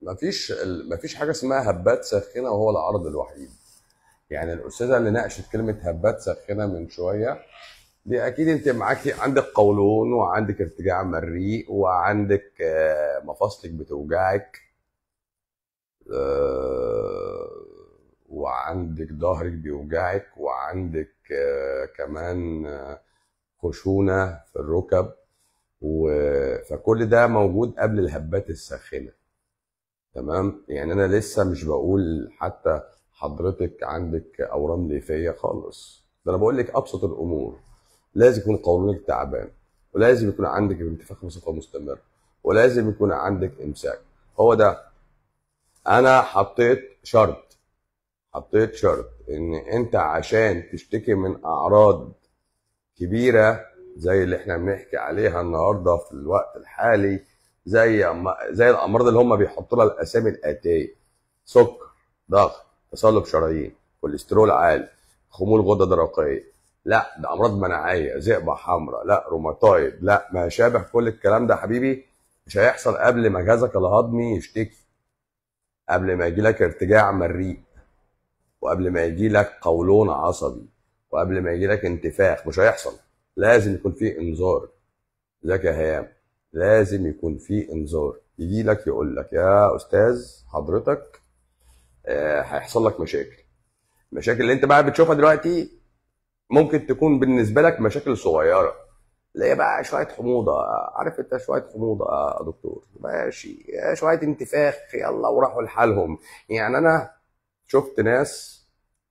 مفيش ال- مفيش حاجه اسمها هبات ساخنه وهو العرض الوحيد يعني الاستاذه اللي ناقشت كلمه هبات ساخنه من شويه دي اكيد انت معاكي عندك قولون وعندك ارتجاع مريء وعندك آه، مفاصلك بتوجعك آه، وعندك ظهرك بيوجعك وعندك آه، كمان آه، خشونه في الركب و... فكل ده موجود قبل الهبات الساخنه تمام يعني انا لسه مش بقول حتى حضرتك عندك اورام ليفيه خالص ده انا بقول لك ابسط الامور لازم يكون قولونك تعبان ولازم يكون عندك انتفاخ بصفه مستمره ولازم يكون عندك امساك هو ده انا حطيت شرط حطيت شرط ان انت عشان تشتكي من اعراض كبيره زي اللي احنا بنحكي عليها النهارده في الوقت الحالي زي أما زي الامراض اللي هم بيحطوا لها الاسامي الاتيه سكر ضغط تصلب شرايين كوليسترول عالي خمول غده درقيه لا ده امراض مناعيه ذئبه حمراء لا روماتويد لا ما شابه كل الكلام ده حبيبي مش هيحصل قبل ما جهازك الهضمي يشتكي قبل ما يجي لك ارتجاع مريء وقبل ما يجي لك قولون عصبي وقبل ما يجي لك انتفاخ مش هيحصل لازم يكون في انذار ازيك يا هيام لازم يكون في انذار يجي لك يقول لك يا استاذ حضرتك آه، هيحصل لك مشاكل المشاكل اللي انت بقى بتشوفها دلوقتي ممكن تكون بالنسبه لك مشاكل صغيره اللي هي بقى شويه حموضه عارف انت شويه حموضه يا دكتور ماشي شويه انتفاخ يلا وراحوا لحالهم يعني انا شفت ناس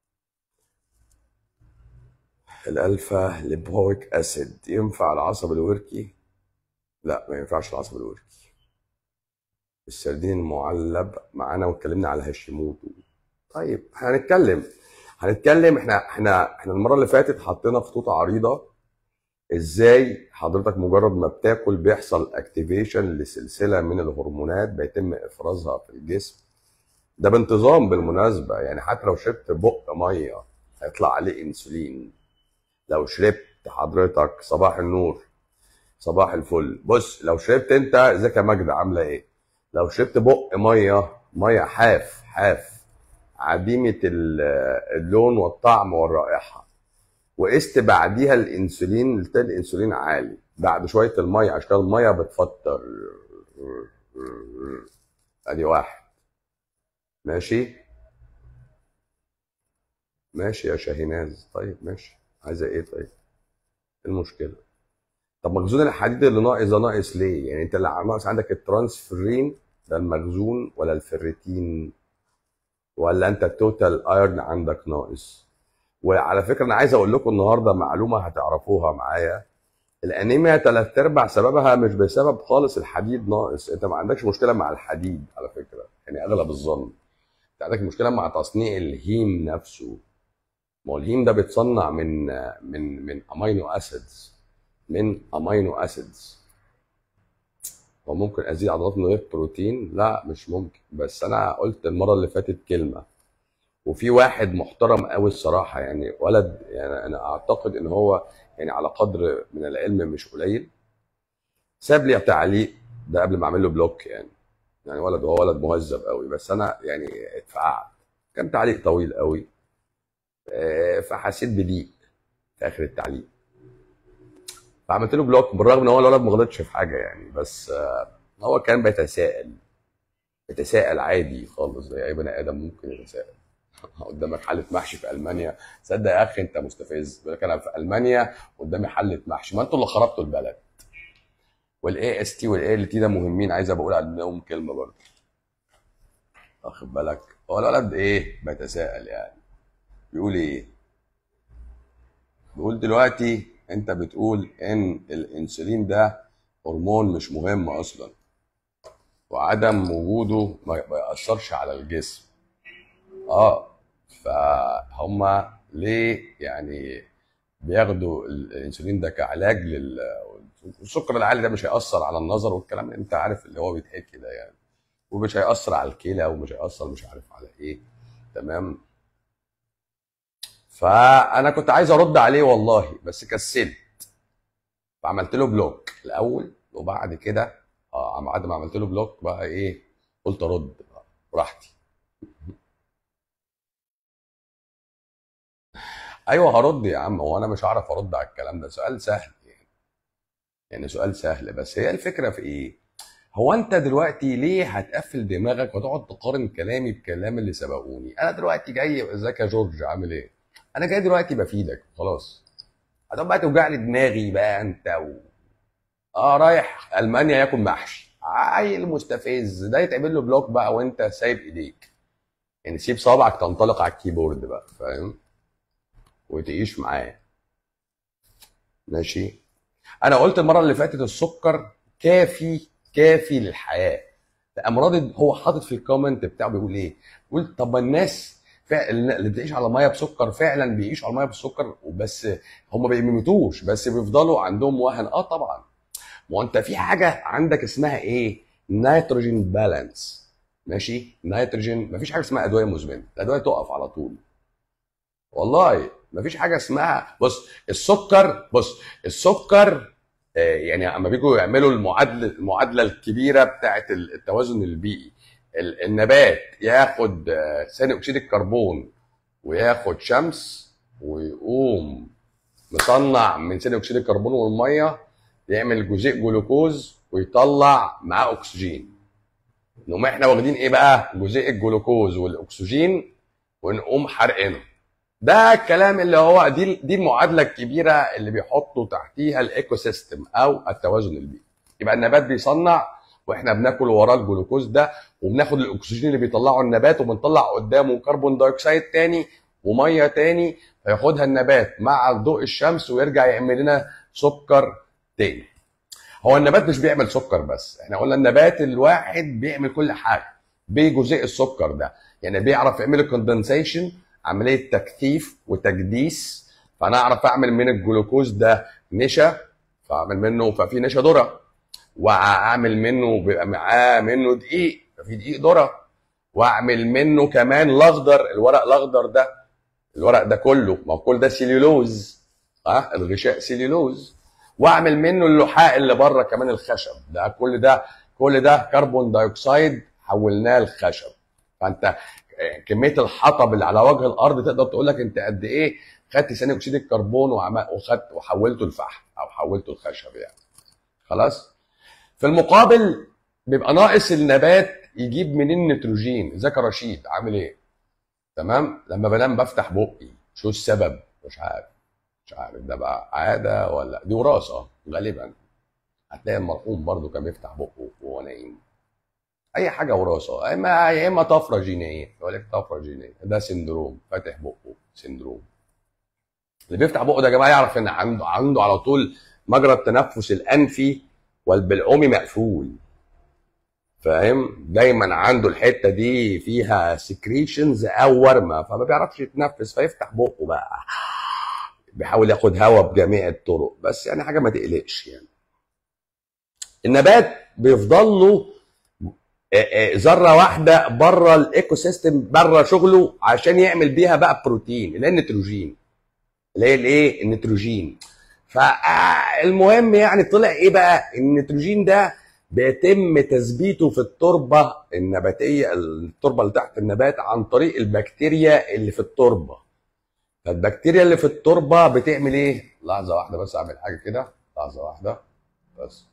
الالفا ليبويك اسيد ينفع العصب الوركي لا ما ينفعش العصب الوركي السردين المعلب معانا واتكلمنا على هاشيموتو طيب هنتكلم هنتكلم احنا احنا احنا المره اللي فاتت حطينا خطوط عريضه ازاي حضرتك مجرد ما بتاكل بيحصل اكتيفيشن لسلسله من الهرمونات بيتم افرازها في الجسم ده بانتظام بالمناسبه يعني حتى لو شربت بق ميه هيطلع عليه انسولين لو شربت حضرتك صباح النور صباح الفل بص لو شربت انت ازيك يا ماجدة عامله ايه لو شربت بق ميه ميه حاف حاف عديمه ال- اللون والطعم والرائحه وقست بعديها الانسولين تلاقي الانسولين عالي بعد شويه الميه عشان الميه بتفطر ادي واحد ماشي ماشي يا شاهيناز طيب ماشي عايزه ايه طيب ايه المشكله طب مخزون الحديد اللي ناقص ده ناقص ليه يعني انت اللي ناقص عندك الترانسفيرين ده المخزون ولا الفيريتين ولا انت التوتال ايرن عندك ناقص وعلى فكره انا عايز اقول لكم النهارده معلومه هتعرفوها معايا الانيميا تلات ارباع سببها مش بسبب خالص الحديد ناقص انت ما عندكش مشكله مع الحديد على فكره يعني اغلب الظن انت عندك مشكله مع تصنيع الهيم نفسه ما هو الهيم ده بيتصنع من من من امينو اسيدز من امينو اسيدز وممكن ازيد عضلات من غير بروتين لا مش ممكن بس انا قلت المره اللي فاتت كلمه وفي واحد محترم قوي الصراحه يعني ولد يعني انا اعتقد ان هو يعني على قدر من العلم مش قليل ساب لي تعليق ده قبل ما اعمل له بلوك يعني يعني ولد هو ولد مهذب قوي بس انا يعني اتفقعت كان تعليق طويل قوي آه، فحسيت بضيق في اخر التعليق فعملت له بلوك بالرغم ان هو الولد ما غلطش في حاجه يعني بس آه، هو كان بيتساءل بيتساءل عادي خالص زي اي بني ادم ممكن يتساءل قدامك حله محشي في المانيا صدق يا اخي انت مستفز بيقول لك انا في المانيا قدامي حله محشي ما انتوا اللي خربتوا البلد والاي اس تي والاي ال تي ده مهمين عايز بقول عليهم كلمه برضه واخد بالك هو الولد ايه بيتساءل يعني بيقول ايه بيقول دلوقتي انت بتقول ان الانسولين ده هرمون مش مهم اصلا وعدم وجوده ما ما ياثرش على الجسم اه فهم ليه يعني بياخدوا الانسولين ده كعلاج لل السكر العالي ده مش هيأثر على النظر والكلام اللي انت عارف اللي هو بيتحكي ده يعني ومش هيأثر على الكلى ومش هيأثر مش عارف على ايه تمام فانا كنت عايز ارد عليه والله بس كسلت فعملت له بلوك الاول وبعد كده اه بعد ما عملت له بلوك بقى ايه قلت ارد براحتي ايوه هرد يا عم هو انا مش هعرف ارد على الكلام ده سؤال سهل يعني يعني سؤال سهل بس هي الفكره في ايه هو انت دلوقتي ليه هتقفل دماغك وتقعد تقارن كلامي بكلام اللي سبقوني انا دلوقتي جاي ازيك يا جورج عامل ايه انا جاي دلوقتي بفيدك خلاص هتقعد بقى توجع لي دماغي بقى انت و... اه رايح المانيا ياكل محشي عيل مستفز ده يتعمل له بلوك بقى وانت سايب ايديك يعني سيب صابعك تنطلق على الكيبورد بقى فاهم وتعيش معاه ماشي انا قلت المره اللي فاتت السكر كافي كافي للحياه الامراض هو حاطط في الكومنت بتاعه بيقول ايه بيقول طب ما الناس فعلا اللي بتعيش على ميه بسكر فعلا بيعيشوا على ميه بسكر وبس هم ما بيموتوش بس بيفضلوا عندهم وهن اه طبعا ما هو انت في حاجه عندك اسمها ايه نيتروجين بالانس ماشي نيتروجين مفيش حاجه اسمها ادويه مزمنه الادويه تقف على طول والله مفيش حاجه اسمها بص السكر بص السكر آه، يعني اما بيجوا يعملوا المعادله المعادله الكبيره بتاعه التوازن البيئي ال- النبات ياخد آه، ثاني اكسيد الكربون وياخد شمس ويقوم مصنع من ثاني اكسيد الكربون والميه يعمل جزيء جلوكوز ويطلع معاه اكسجين نقوم احنا واخدين ايه بقى جزيء الجلوكوز والاكسجين ونقوم حرقينه ده الكلام اللي هو دي دي المعادله الكبيره اللي بيحطوا تحتيها الايكو سيستم او التوازن البيئي يبقى النبات بيصنع واحنا بناكل وراه الجلوكوز ده وبناخد الاكسجين اللي بيطلعه النبات وبنطلع قدامه كربون دايوكسيد تاني وميه تاني فياخدها النبات مع ضوء الشمس ويرجع يعمل لنا سكر تاني هو النبات مش بيعمل سكر بس احنا قلنا النبات الواحد بيعمل كل حاجه بجزيء السكر ده يعني بيعرف يعمل الكوندنسيشن عمليه تكثيف وتجديس فانا اعرف اعمل من الجلوكوز ده نشا فاعمل منه ففي نشا ذره واعمل منه بيبقى معاه منه دقيق ففي دقيق ذره واعمل منه كمان الاخضر الورق الاخضر ده الورق ده كله ما هو كل ده سيلولوز ها الغشاء سيلولوز واعمل منه اللحاء اللي بره كمان الخشب ده كل ده كل ده كربون دايوكسيد حولناه لخشب فانت كميه الحطب اللي على وجه الارض تقدر تقول لك انت قد ايه خدت ثاني اكسيد الكربون وعم- وخدت وحولته لفحم او حولته لخشب يعني خلاص في المقابل بيبقى ناقص النبات يجيب منين نيتروجين ازيك يا رشيد عامل ايه تمام لما بنام بفتح بقي شو السبب مش عارف مش عارف ده بقى عاده ولا دي وراثه غالبا هتلاقي المرحوم برضو كان بيفتح بقه وهو نايم اي حاجه وراثه يا اما يا اما طفره جينيه يقول لك طفره جينيه ده سندروم فاتح بقه سندروم اللي بيفتح بقه ده يا جماعه يعرف ان عنده عنده على طول مجرى التنفس الانفي والبلعومي مقفول فاهم دايما عنده الحته دي فيها سكريشنز او ورمه فما بيعرفش يتنفس فيفتح بقه بقى بيحاول ياخد هواء بجميع الطرق بس يعني حاجه ما تقلقش يعني النبات بيفضل له آه، آه، ذره واحده بره الايكو سيستم بره شغله عشان يعمل بيها بقى بروتين اللي هي النيتروجين اللي هي الايه النيتروجين فالمهم يعني طلع ايه بقى النيتروجين ده بيتم تثبيته في التربه النباتيه التربه اللي تحت النبات عن طريق البكتيريا اللي في التربه فالبكتيريا اللي في التربه بتعمل ايه لحظه واحده بس اعمل حاجه كده لحظه واحده بس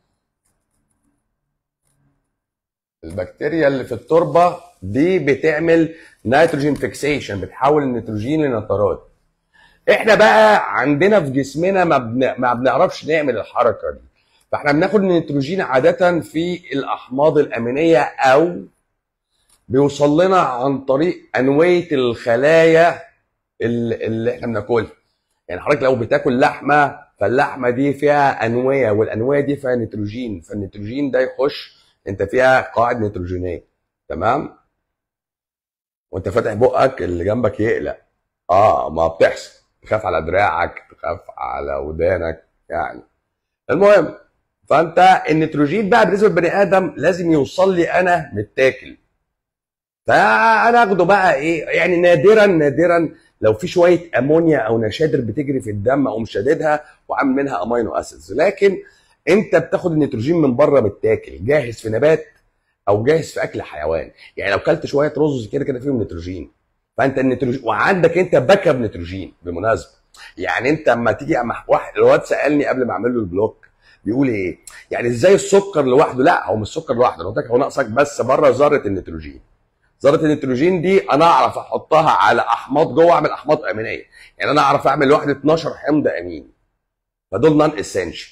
البكتيريا اللي في التربه دي بتعمل نيتروجين فيكسيشن بتحول النيتروجين لنترات احنا بقى عندنا في جسمنا ما, بن... ما بنعرفش نعمل الحركه دي فاحنا بناخد النيتروجين عاده في الاحماض الامينيه او بيوصل لنا عن طريق انويه الخلايا اللي, اللي احنا بناكلها يعني حضرتك لو بتاكل لحمه فاللحمه دي فيها انويه والانويه دي فيها نيتروجين فالنيتروجين ده يخش انت فيها قواعد نيتروجينيه تمام وانت فاتح بقك اللي جنبك يقلق اه ما بتحصل تخاف على دراعك تخاف على ودانك يعني المهم فانت النيتروجين بقى بالنسبه للبني ادم لازم يوصل لي انا متاكل فانا اخده بقى ايه يعني نادرا نادرا لو في شويه امونيا او نشادر بتجري في الدم اقوم شاددها وعامل منها امينو اسيدز لكن انت بتاخد النيتروجين من بره متاكل جاهز في نبات او جاهز في اكل حيوان يعني لو كلت شويه رز كده كده فيهم نيتروجين فانت النيتروجين وعندك انت باك اب نيتروجين بالمناسبه يعني انت اما تيجي اما واحد الواد سالني قبل ما اعمل له البلوك بيقول ايه يعني ازاي السكر لوحده لا هو مش السكر لوحده انا قلت لك هو ناقصك بس بره ذره النيتروجين ذره النيتروجين دي انا اعرف احطها على احماض جوه اعمل احماض امينيه يعني انا اعرف اعمل لوحده 12 حمض امين فدول نون اسينشال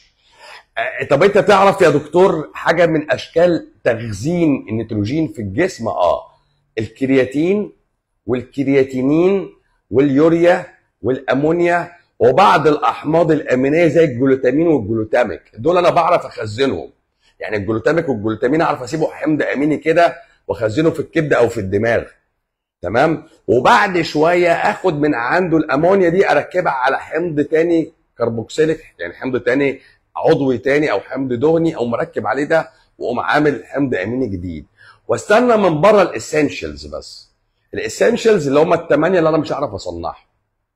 طب انت تعرف يا دكتور حاجه من اشكال تخزين النيتروجين في الجسم اه الكرياتين والكرياتينين واليوريا والامونيا وبعض الاحماض الامينيه زي الجلوتامين والجلوتاميك دول انا بعرف اخزنهم يعني الجلوتاميك والجلوتامين اعرف اسيبه حمض اميني كده واخزنه في الكبده او في الدماغ تمام وبعد شويه اخد من عنده الامونيا دي اركبها على حمض تاني كربوكسيليك يعني حمض تاني عضوي تاني او حمض دهني او مركب عليه ده واقوم عامل حمض اميني جديد واستنى من بره الاسينشالز بس الاسينشالز اللي هم الثمانيه اللي انا مش هعرف اصنعهم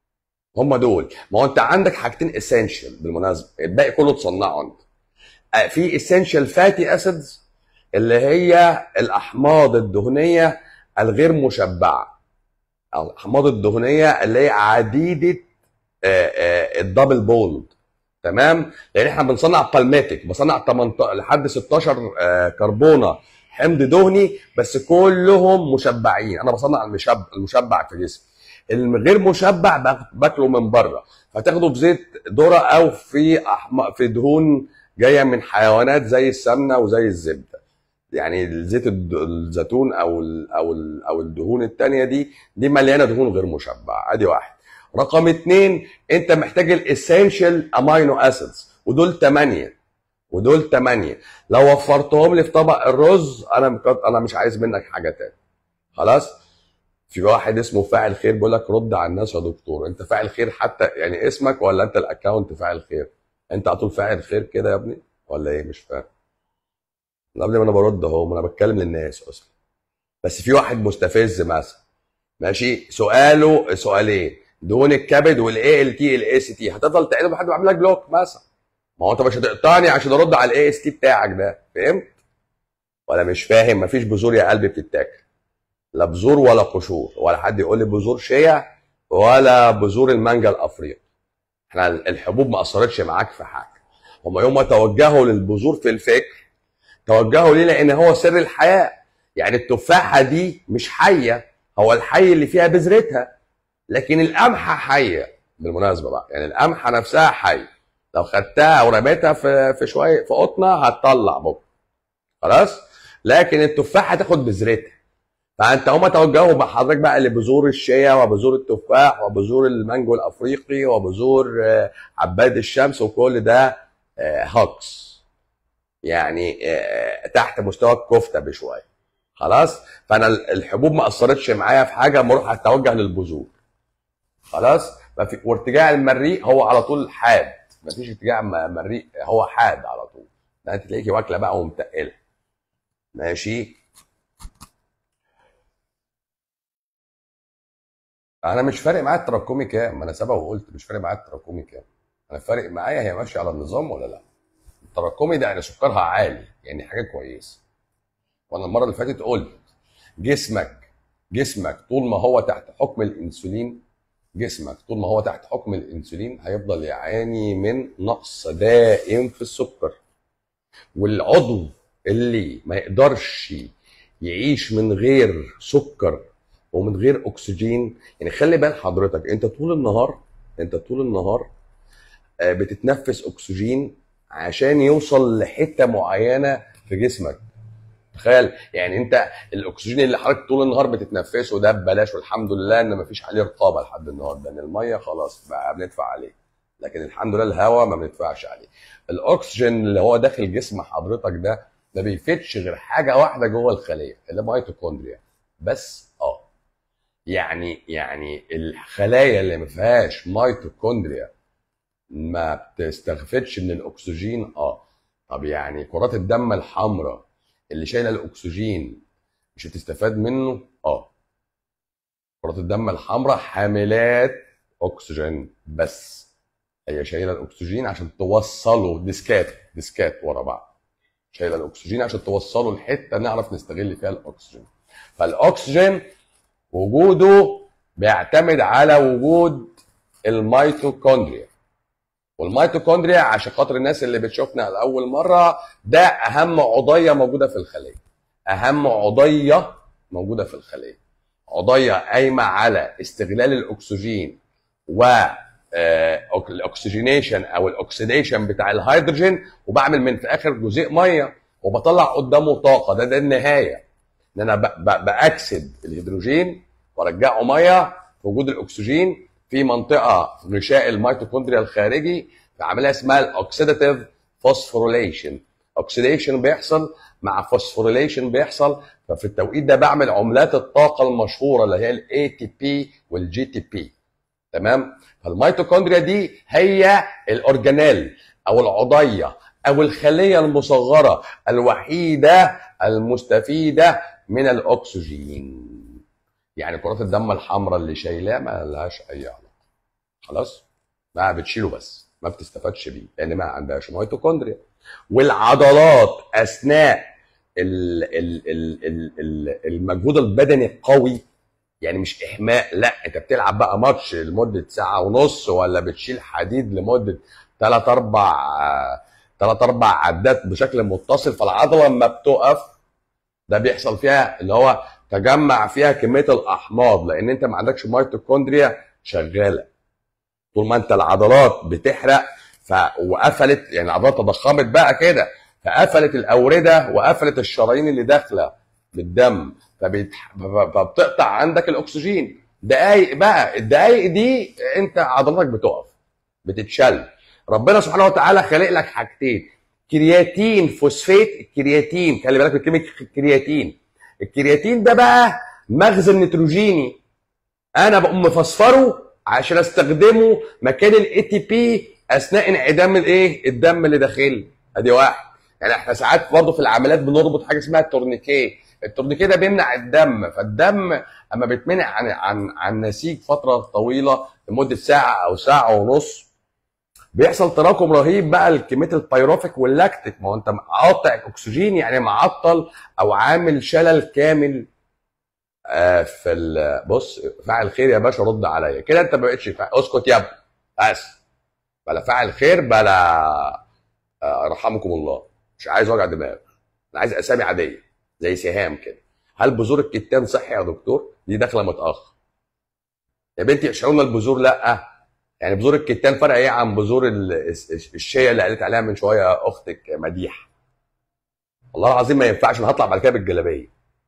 هم دول ما هو انت عندك حاجتين اسينشال بالمناسبه الباقي كله تصنعه انت آه، في اسينشال فاتي اسيدز اللي هي الاحماض الدهنيه الغير مشبعه او الاحماض الدهنيه اللي هي عديده آه، آه، الدبل بوند تمام لان احنا بنصنع بالماتيك بصنع 18 لحد 16 آه، كربونه حمض دهني بس كلهم مشبعين انا بصنع المشبع المشبع في جسمي الغير مشبع باخ- باكله من بره فتاخده في زيت ذره او في أحم... في دهون جايه من حيوانات زي السمنه وزي الزبده يعني زيت الد- الزيتون او ال او ال او الدهون التانية دي دي مليانه دهون غير مشبعه ادي واحد رقم اتنين انت محتاج الاسينشال امينو اسيدز ودول ثمانيه ودول ثمانيه لو وفرتهم لي في طبق الرز انا مك- انا مش عايز منك حاجه تاني خلاص في واحد اسمه فاعل خير بيقول لك رد على الناس يا دكتور انت فاعل خير حتى يعني اسمك ولا انت الاكونت فاعل خير انت على طول فاعل خير كده يا ابني ولا ايه مش فاهم لا قبل ما انا برد اهو ما انا بتكلم للناس اصلا بس في واحد مستفز مثلا ماشي سؤاله سؤالين دهون الكبد والاي ال تي الاي اس تي هتفضل تعيده لحد ما اعمل لك بلوك مثلا ما هو انت مش هتقطعني عشان ارد على الاي اس تي بتاعك ده فهمت ولا مش فاهم مفيش بذور يا قلبي بتتاكل لا بذور ولا قشور ولا حد يقول لي بذور شيا ولا بذور المانجا الافريقي احنا الحبوب ما اثرتش معاك في حاجه هم يوم ما توجهوا للبذور في الفكر توجهوا ليه لان هو سر الحياه يعني التفاحه دي مش حيه هو الحي اللي فيها بذرتها لكن القمحه حيه بالمناسبه بقى يعني القمحه نفسها حي لو خدتها ورميتها في في شويه في قطنه هتطلع بكره خلاص لكن التفاحه تاخد بذرتها فانت هما توجهوا مع حضرتك بقى لبذور الشيا وبذور التفاح وبذور المانجو الافريقي وبذور آه، عباد الشمس وكل ده آه، هوكس يعني آه، تحت مستوى الكفته بشويه خلاص فانا الحبوب ما اثرتش معايا في حاجه اما اروح اتوجه للبذور خلاص ففي وارتجاع المريء هو على طول حاد مفيش ارتجاع م- مريء هو حاد على طول ده انت تلاقيكي واكله بقى ومتقله ماشي انا مش فارق معايا التراكمي كام ما انا سبق وقلت مش فارق معايا التراكمي كام انا فارق معايا هي ماشيه على النظام ولا لا التراكمي ده يعني سكرها عالي يعني حاجه كويسه وانا المره اللي فاتت قلت جسمك جسمك طول ما هو تحت حكم الانسولين جسمك طول ما هو تحت حكم الانسولين هيفضل يعاني من نقص دائم في السكر والعضو اللي ما يقدرش يعيش من غير سكر ومن غير اكسجين يعني خلي بال حضرتك انت طول النهار انت طول النهار آه، بتتنفس اكسجين عشان يوصل لحته معينه في جسمك تخيل يعني انت الاكسجين اللي حضرتك طول النهار بتتنفسه ده ببلاش والحمد لله ان مفيش عليه رقابه لحد النهارده ان الميه خلاص بقى بندفع عليه لكن الحمد لله الهواء ما بندفعش عليه الاكسجين اللي هو داخل جسم حضرتك ده ما بيفيدش غير حاجه واحده جوه الخليه اللي ميتوكوندريا بس اه يعني يعني الخلايا اللي ما فيهاش ميتوكوندريا ما بتستخفتش من الاكسجين اه طب يعني كرات الدم الحمراء اللي شايله الاكسجين مش هتستفاد منه اه كرات الدم الحمراء حاملات اكسجين بس هي شايله الاكسجين عشان توصله ديسكات ديسكات ورا بعض شايله الاكسجين عشان توصله لحته نعرف نستغل فيها الاكسجين فالاكسجين وجوده بيعتمد على وجود الميتوكوندريا والميتوكوندريا عشان خاطر الناس اللي بتشوفنا لاول مره ده اهم عضيه موجوده في الخليه اهم عضيه موجوده في الخليه عضيه قايمه على استغلال الاكسجين و آه، الاكسجينيشن او الاكسيديشن بتاع الهيدروجين وبعمل من في اخر جزيء ميه وبطلع قدامه طاقه ده ده النهايه ان انا ب- ب- باكسد الهيدروجين وارجعه ميه في وجود الاكسجين في منطقه في غشاء الميتوكوندريا الخارجي في عمليه اسمها الاوكسيداتيف فوسفوريليشن اوكسيديشن بيحصل مع فوسفوريليشن بيحصل ففي التوقيت ده بعمل عملات الطاقه المشهوره اللي هي الاي تي بي والجي تي بي تمام فالميتوكوندريا دي هي الاورجانيل او العضيه او الخليه المصغره الوحيده المستفيده من الاكسجين يعني كرات الدم الحمراء اللي شايلاه ما لهاش اي علاقه خلاص ما بتشيله بس ما بتستفادش بيه لان ما عندهاش ميتوكوندريا والعضلات اثناء ال ال ال ال ال المجهود البدني القوي يعني مش احماء لا انت بتلعب بقى ماتش لمده ساعه ونص ولا بتشيل حديد لمده 3 4 3 4 عدات بشكل متصل فالعضله لما بتقف ده بيحصل فيها اللي هو تجمع فيها كميه الاحماض لان انت ما عندكش ميتوكوندريا شغاله طول ما انت العضلات بتحرق ف... وقفلت يعني العضلات تضخمت بقى كده فقفلت الاورده وقفلت الشرايين اللي داخله بالدم فبيت... فبتقطع عندك الاكسجين دقايق بقى الدقايق دي انت عضلاتك بتقف بتتشل ربنا سبحانه وتعالى خالق لك حاجتين كرياتين فوسفات الكرياتين خلي بالك من كلمه كرياتين الكرياتين ده بقى مخزن نيتروجيني انا بقوم مفسفره عشان استخدمه مكان الاي تي بي اثناء انعدام الايه الدم اللي داخلي ادي واحد يعني احنا ساعات برضه في العمليات بنربط حاجه اسمها التورنيكيه التورنيكيه ده بيمنع الدم فالدم اما بيتمنع عن عن عن نسيج فتره طويله لمده ساعه او ساعه ونص بيحصل تراكم رهيب بقى لكميه البيروفيك واللاكتيك ما هو انت قاطع اكسجين يعني معطل او عامل شلل كامل آه في ال- بص فاعل خير يا باشا رد عليا كده انت ما بقتش فاعل اسكت يا ابني بس بلا فاعل خير بلا آه رحمكم الله مش عايز وجع دماغ انا عايز اسامي عاديه زي سهام كده هل بذور الكتان صحي يا دكتور دي داخله متاخر يا بنتي اشعرنا البذور لا يعني بذور الكتان فرق ايه عن بذور ال- الش- الشيا اللي قالت عليها من شويه اختك مديح والله العظيم ما ينفعش انا هطلع بعد كده بالجلابيه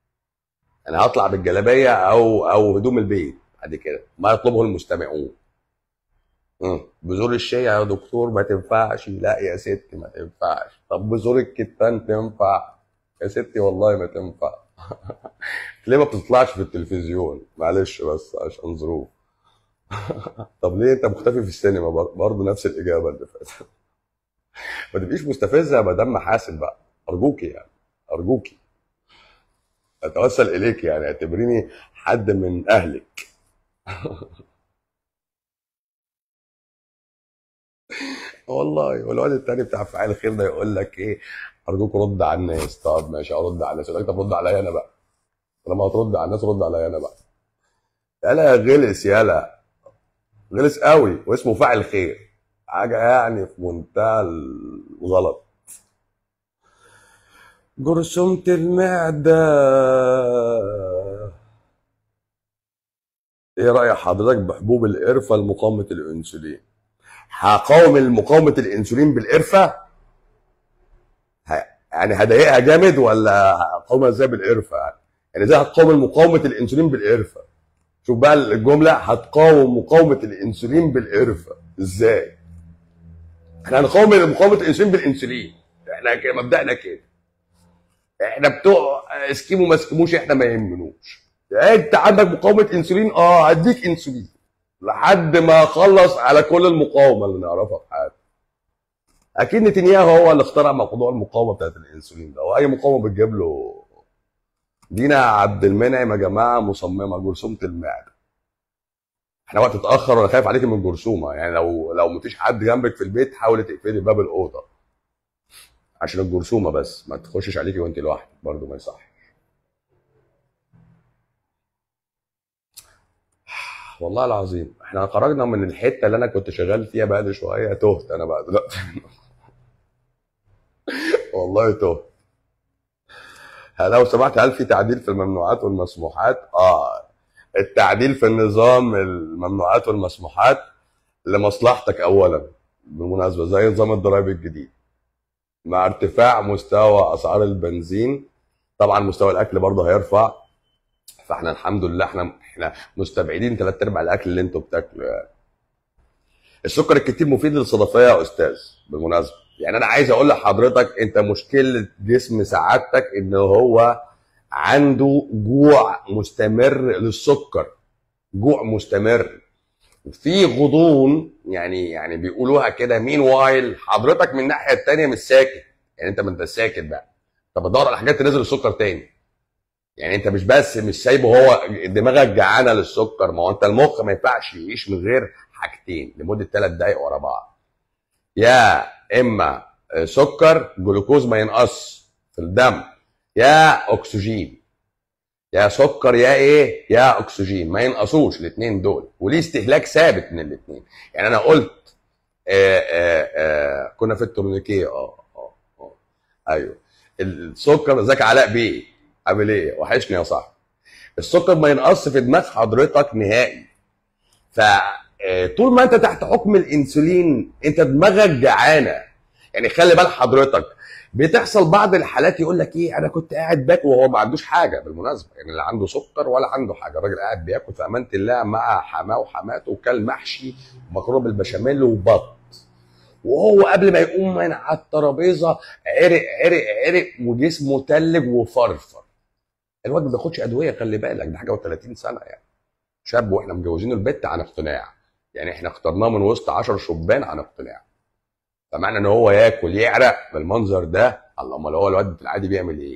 انا هطلع بالجلابيه او او هدوم البيت بعد كده ما يطلبه المستمعون مم. بذور الشيا يا دكتور ما تنفعش لا يا ستي ما تنفعش طب بذور الكتان تنفع يا ستي والله ما تنفع ليه ما بتطلعش في التلفزيون معلش بس عشان ظروف طب ليه انت مختفي في السينما بر- برضه نفس الاجابه اللي فاتت ما تبقيش مستفزه يا مدام محاسن بقى ارجوكي يعني ارجوكي اتوسل اليك يعني اعتبريني حد من اهلك والله والواد التاني بتاع فعال الخير ده يقول لك ايه ارجوك رد على الناس طب ماشي ارد على الناس يقول لك طب رد عليا انا بقى لما هترد على الناس رد عليا انا بقى يالا غلس يالا غلس قوي واسمه فاعل خير حاجه يعني في منتهى الغلط جرثومة المعدة ايه رأي حضرتك بحبوب القرفة لمقاومة الانسولين؟ هقاوم مقاومة الانسولين بالقرفة؟ ه- يعني هضايقها جامد ولا هقاومها ازاي بالقرفة يعني؟ يعني ازاي هتقاوم مقاومة الانسولين بالقرفة؟ شوف بقى الجملة هتقاوم مقاومة الانسولين بالقرفة ازاي؟ احنا هنقاوم مقاومة الانسولين بالانسولين احنا كده مبدأنا كده احنا بتوع اسكيمو ما اسكيموش احنا ما يهمنوش انت عندك مقاومه انسولين اه هديك انسولين لحد ما اخلص على كل المقاومه اللي نعرفها في حياتنا اكيد نتنياهو هو اللي اخترع موضوع المقاومه بتاعت الانسولين ده واي مقاومه بتجيب له دينا عبد المنعم يا جماعه مصممه جرثومه المعده احنا وقت اتاخر وانا خايف عليكي من جرثومه يعني لو لو مفيش حد جنبك في البيت حاولي تقفلي باب الاوضه عشان الجرثومه بس ما تخشش عليكي وانت لوحدك برضو ما يصح والله العظيم احنا خرجنا من الحته اللي انا كنت شغال فيها بقى شويه تهت انا بقى دلوقتي والله تهت لو سمحت هل في تعديل في الممنوعات والمسموحات؟ اه التعديل في النظام الممنوعات والمسموحات لمصلحتك اولا بالمناسبه زي نظام الضرائب الجديد مع ارتفاع مستوى اسعار البنزين طبعا مستوى الاكل برضه هيرفع فاحنا الحمد لله احنا احنا مستبعدين ثلاث ارباع الاكل اللي انتوا بتاكلوا يعني السكر الكتير مفيد للصدفيه يا استاذ بالمناسبه يعني انا عايز اقول لحضرتك انت مشكله جسم سعادتك ان هو عنده جوع مستمر للسكر جوع مستمر وفي غضون يعني يعني بيقولوها كده مين وايل حضرتك من الناحيه الثانيه مش ساكت يعني انت ما انت ساكت بقى طب بدور على حاجات تنزل السكر تاني يعني انت مش بس مش سايبه هو دماغك جعانه للسكر ما هو انت المخ ما ينفعش يعيش من غير حاجتين لمده ثلاث دقائق ورا بعض يا اما سكر جلوكوز ما ينقص في الدم يا اكسجين يا سكر يا ايه يا اكسجين ما ينقصوش الاثنين دول وليه استهلاك ثابت من الاثنين يعني انا قلت آآ آآ كنا في التورنيكيه اه اه اه ايوه السكر ازيك علاء بيه عامل ايه وحشني يا صاحبي السكر ما ينقص في دماغ حضرتك نهائي فطول ما انت تحت حكم الانسولين انت دماغك جعانه يعني خلي بال حضرتك بتحصل بعض الحالات يقول لك ايه انا كنت قاعد باكل وهو ما عندوش حاجه بالمناسبه يعني لا عنده سكر ولا عنده حاجه الراجل قاعد بياكل في امانه الله مع حماه وحماته وكل محشي ومكرونه بالبشاميل وبط وهو قبل ما يقوم من على الترابيزه عرق عرق عرق وجسمه تلج وفرفر الواد ما بياخدش ادويه خلي بالك ده حاجه و30 سنه يعني شاب واحنا مجوزينه البت عن اقتناع يعني احنا اخترناه من وسط 10 شبان عن اقتناع فمعنى ان هو ياكل يعرق بالمنظر ده الله امال هو الواد في العادي بيعمل ايه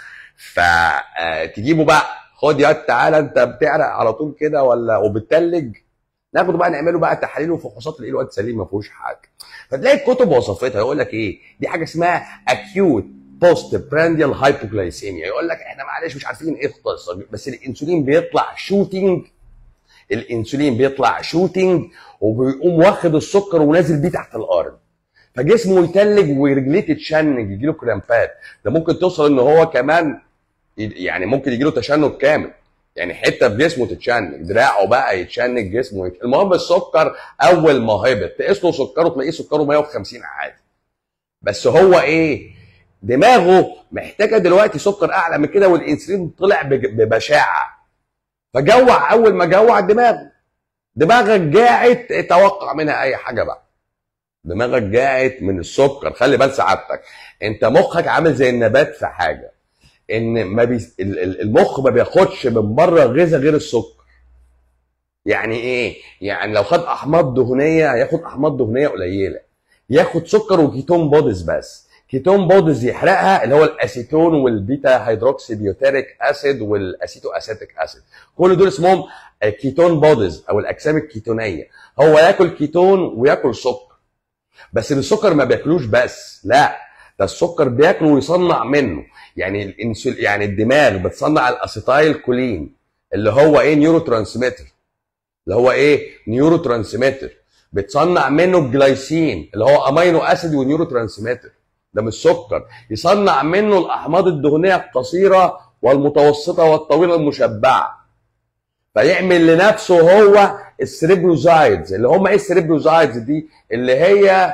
فتجيبه بقى خد يا تعالى انت بتعرق على طول كده ولا وبتتلج ناخده بقى نعمله بقى تحاليل وفحوصات تلاقيه الواد سليم ما فيهوش حاجه فتلاقي الكتب وصفتها يقول لك ايه دي حاجه اسمها اكيوت بوست برانديال هايبوجلايسيميا يقول لك احنا معلش مش عارفين ايه القصه بس الانسولين بيطلع شوتينج الانسولين بيطلع شوتينج وبيقوم واخد السكر ونازل بيه تحت الارض فجسمه يتلج ورجليه تتشنج يجي له كرامبات ده ممكن توصل ان هو كمان يعني ممكن يجي له تشنج كامل يعني حته في جسمه تتشنج دراعه بقى يتشنج جسمه يتشنج. المهم السكر اول ما هبط تقيس له سكره تلاقيه سكره 150 عادي بس هو ايه دماغه محتاجه دلوقتي سكر اعلى من كده والانسولين طلع ببشاعه فجوع اول ما جوع دماغه دماغك جاعت توقع منها اي حاجه بقى دماغك جاعت من السكر خلي بال سعادتك انت مخك عامل زي النبات في حاجه ان ما بي... المخ ما بياخدش من بره غذاء غير السكر يعني ايه يعني لو خد احماض دهنيه هياخد احماض دهنيه قليله ياخد سكر وكيتون بودز بس كيتون بودز يحرقها اللي هو الاسيتون والبيتا هيدروكسي بيوتيريك اسيد والاسيتو اسيتيك اسيد كل دول اسمهم كيتون بودز او الاجسام الكيتونيه هو ياكل كيتون وياكل سكر بس السكر ما بياكلوش بس لا ده السكر بياكله ويصنع منه يعني الانسول يعني الدماغ بتصنع الاسيتايل كولين اللي هو ايه نيورو ترانسميتر اللي هو ايه نيورو ترانسميتر بتصنع منه الجلايسين اللي هو امينو اسيد ونيورو ترانسميتر ده مش سكر يصنع منه الاحماض الدهنيه القصيره والمتوسطه والطويله المشبعه فيعمل لنفسه هو السريبروزايدز اللي هم ايه السريبروزايدز دي اللي هي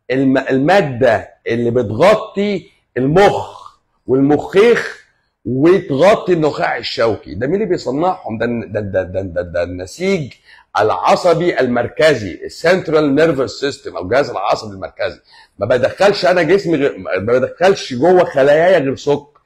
الماده اللي بتغطي المخ والمخيخ وتغطي النخاع الشوكي ده مين اللي بيصنعهم ده ده ده ده, ده, ده النسيج العصبي المركزي السنترال نيرفس سيستم او الجهاز العصبي المركزي ما بدخلش انا جسمي غير ما بدخلش جوه خلاياي غير سكر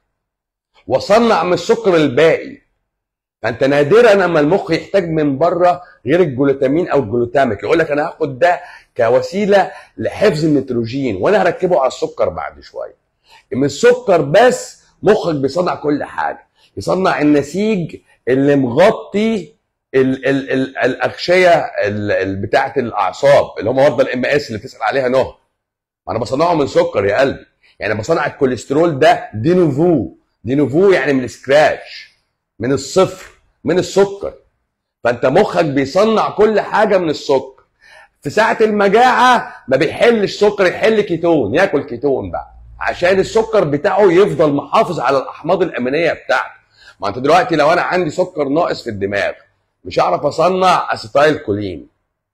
واصنع من السكر الباقي فانت نادرا اما المخ يحتاج من بره غير الجلوتامين او الجلوتاميك يقول لك انا هاخد ده كوسيله لحفظ النيتروجين وانا هركبه على السكر بعد شويه من السكر بس مخك بيصنع كل حاجه يصنع النسيج اللي مغطي ال ال ال الاغشيه بتاعه الاعصاب اللي هم برضه الام اس اللي بتسال عليها نهى ما انا بصنعه من سكر يا قلبي يعني بصنع الكوليسترول ده دي نوفو دي نوفو يعني من السكراتش من الصفر من السكر فانت مخك بيصنع كل حاجه من السكر في ساعه المجاعه ما بيحلش سكر يحل كيتون ياكل كيتون بقى عشان السكر بتاعه يفضل محافظ على الاحماض الامينيه بتاعته ما انت دلوقتي لو انا عندي سكر ناقص في الدماغ مش هعرف اصنع اسيتايل كولين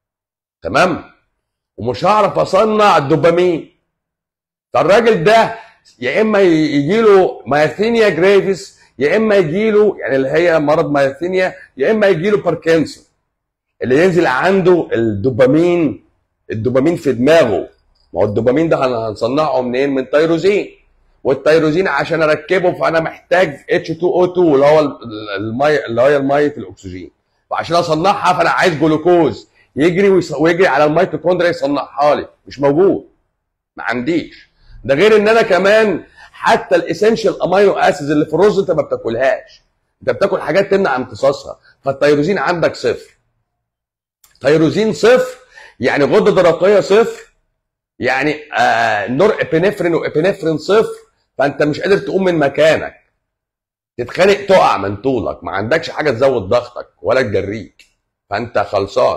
تمام ومش هعرف اصنع الدوبامين فالراجل ده يا اما يجي له مايثينيا جريفيس يا اما يجي له يعني اللي هي مرض مايثينيا يا اما يجي له باركنسون اللي ينزل عنده الدوبامين الدوبامين في دماغه ما هو الدوبامين ده هنصنعه منين من تيروزين والتيروزين عشان اركبه فانا محتاج H2O2 اللي هو المي اللي هي الميه الاكسجين وعشان اصنعها فانا عايز جلوكوز يجري ويجري على الميتوكوندريا يصنعها لي مش موجود ما عنديش ده غير ان انا كمان حتى الاسينشال امينو اسيدز اللي في الرز انت ما بتاكلهاش انت بتاكل حاجات تمنع امتصاصها فالتيروزين عندك صفر تيروزين صفر يعني غده درقيه صفر يعني آه نور ابينفرين وابينفرين صفر فانت مش قادر تقوم من مكانك تتخانق تقع من طولك ما عندكش حاجه تزود ضغطك ولا تجريك فانت خلصان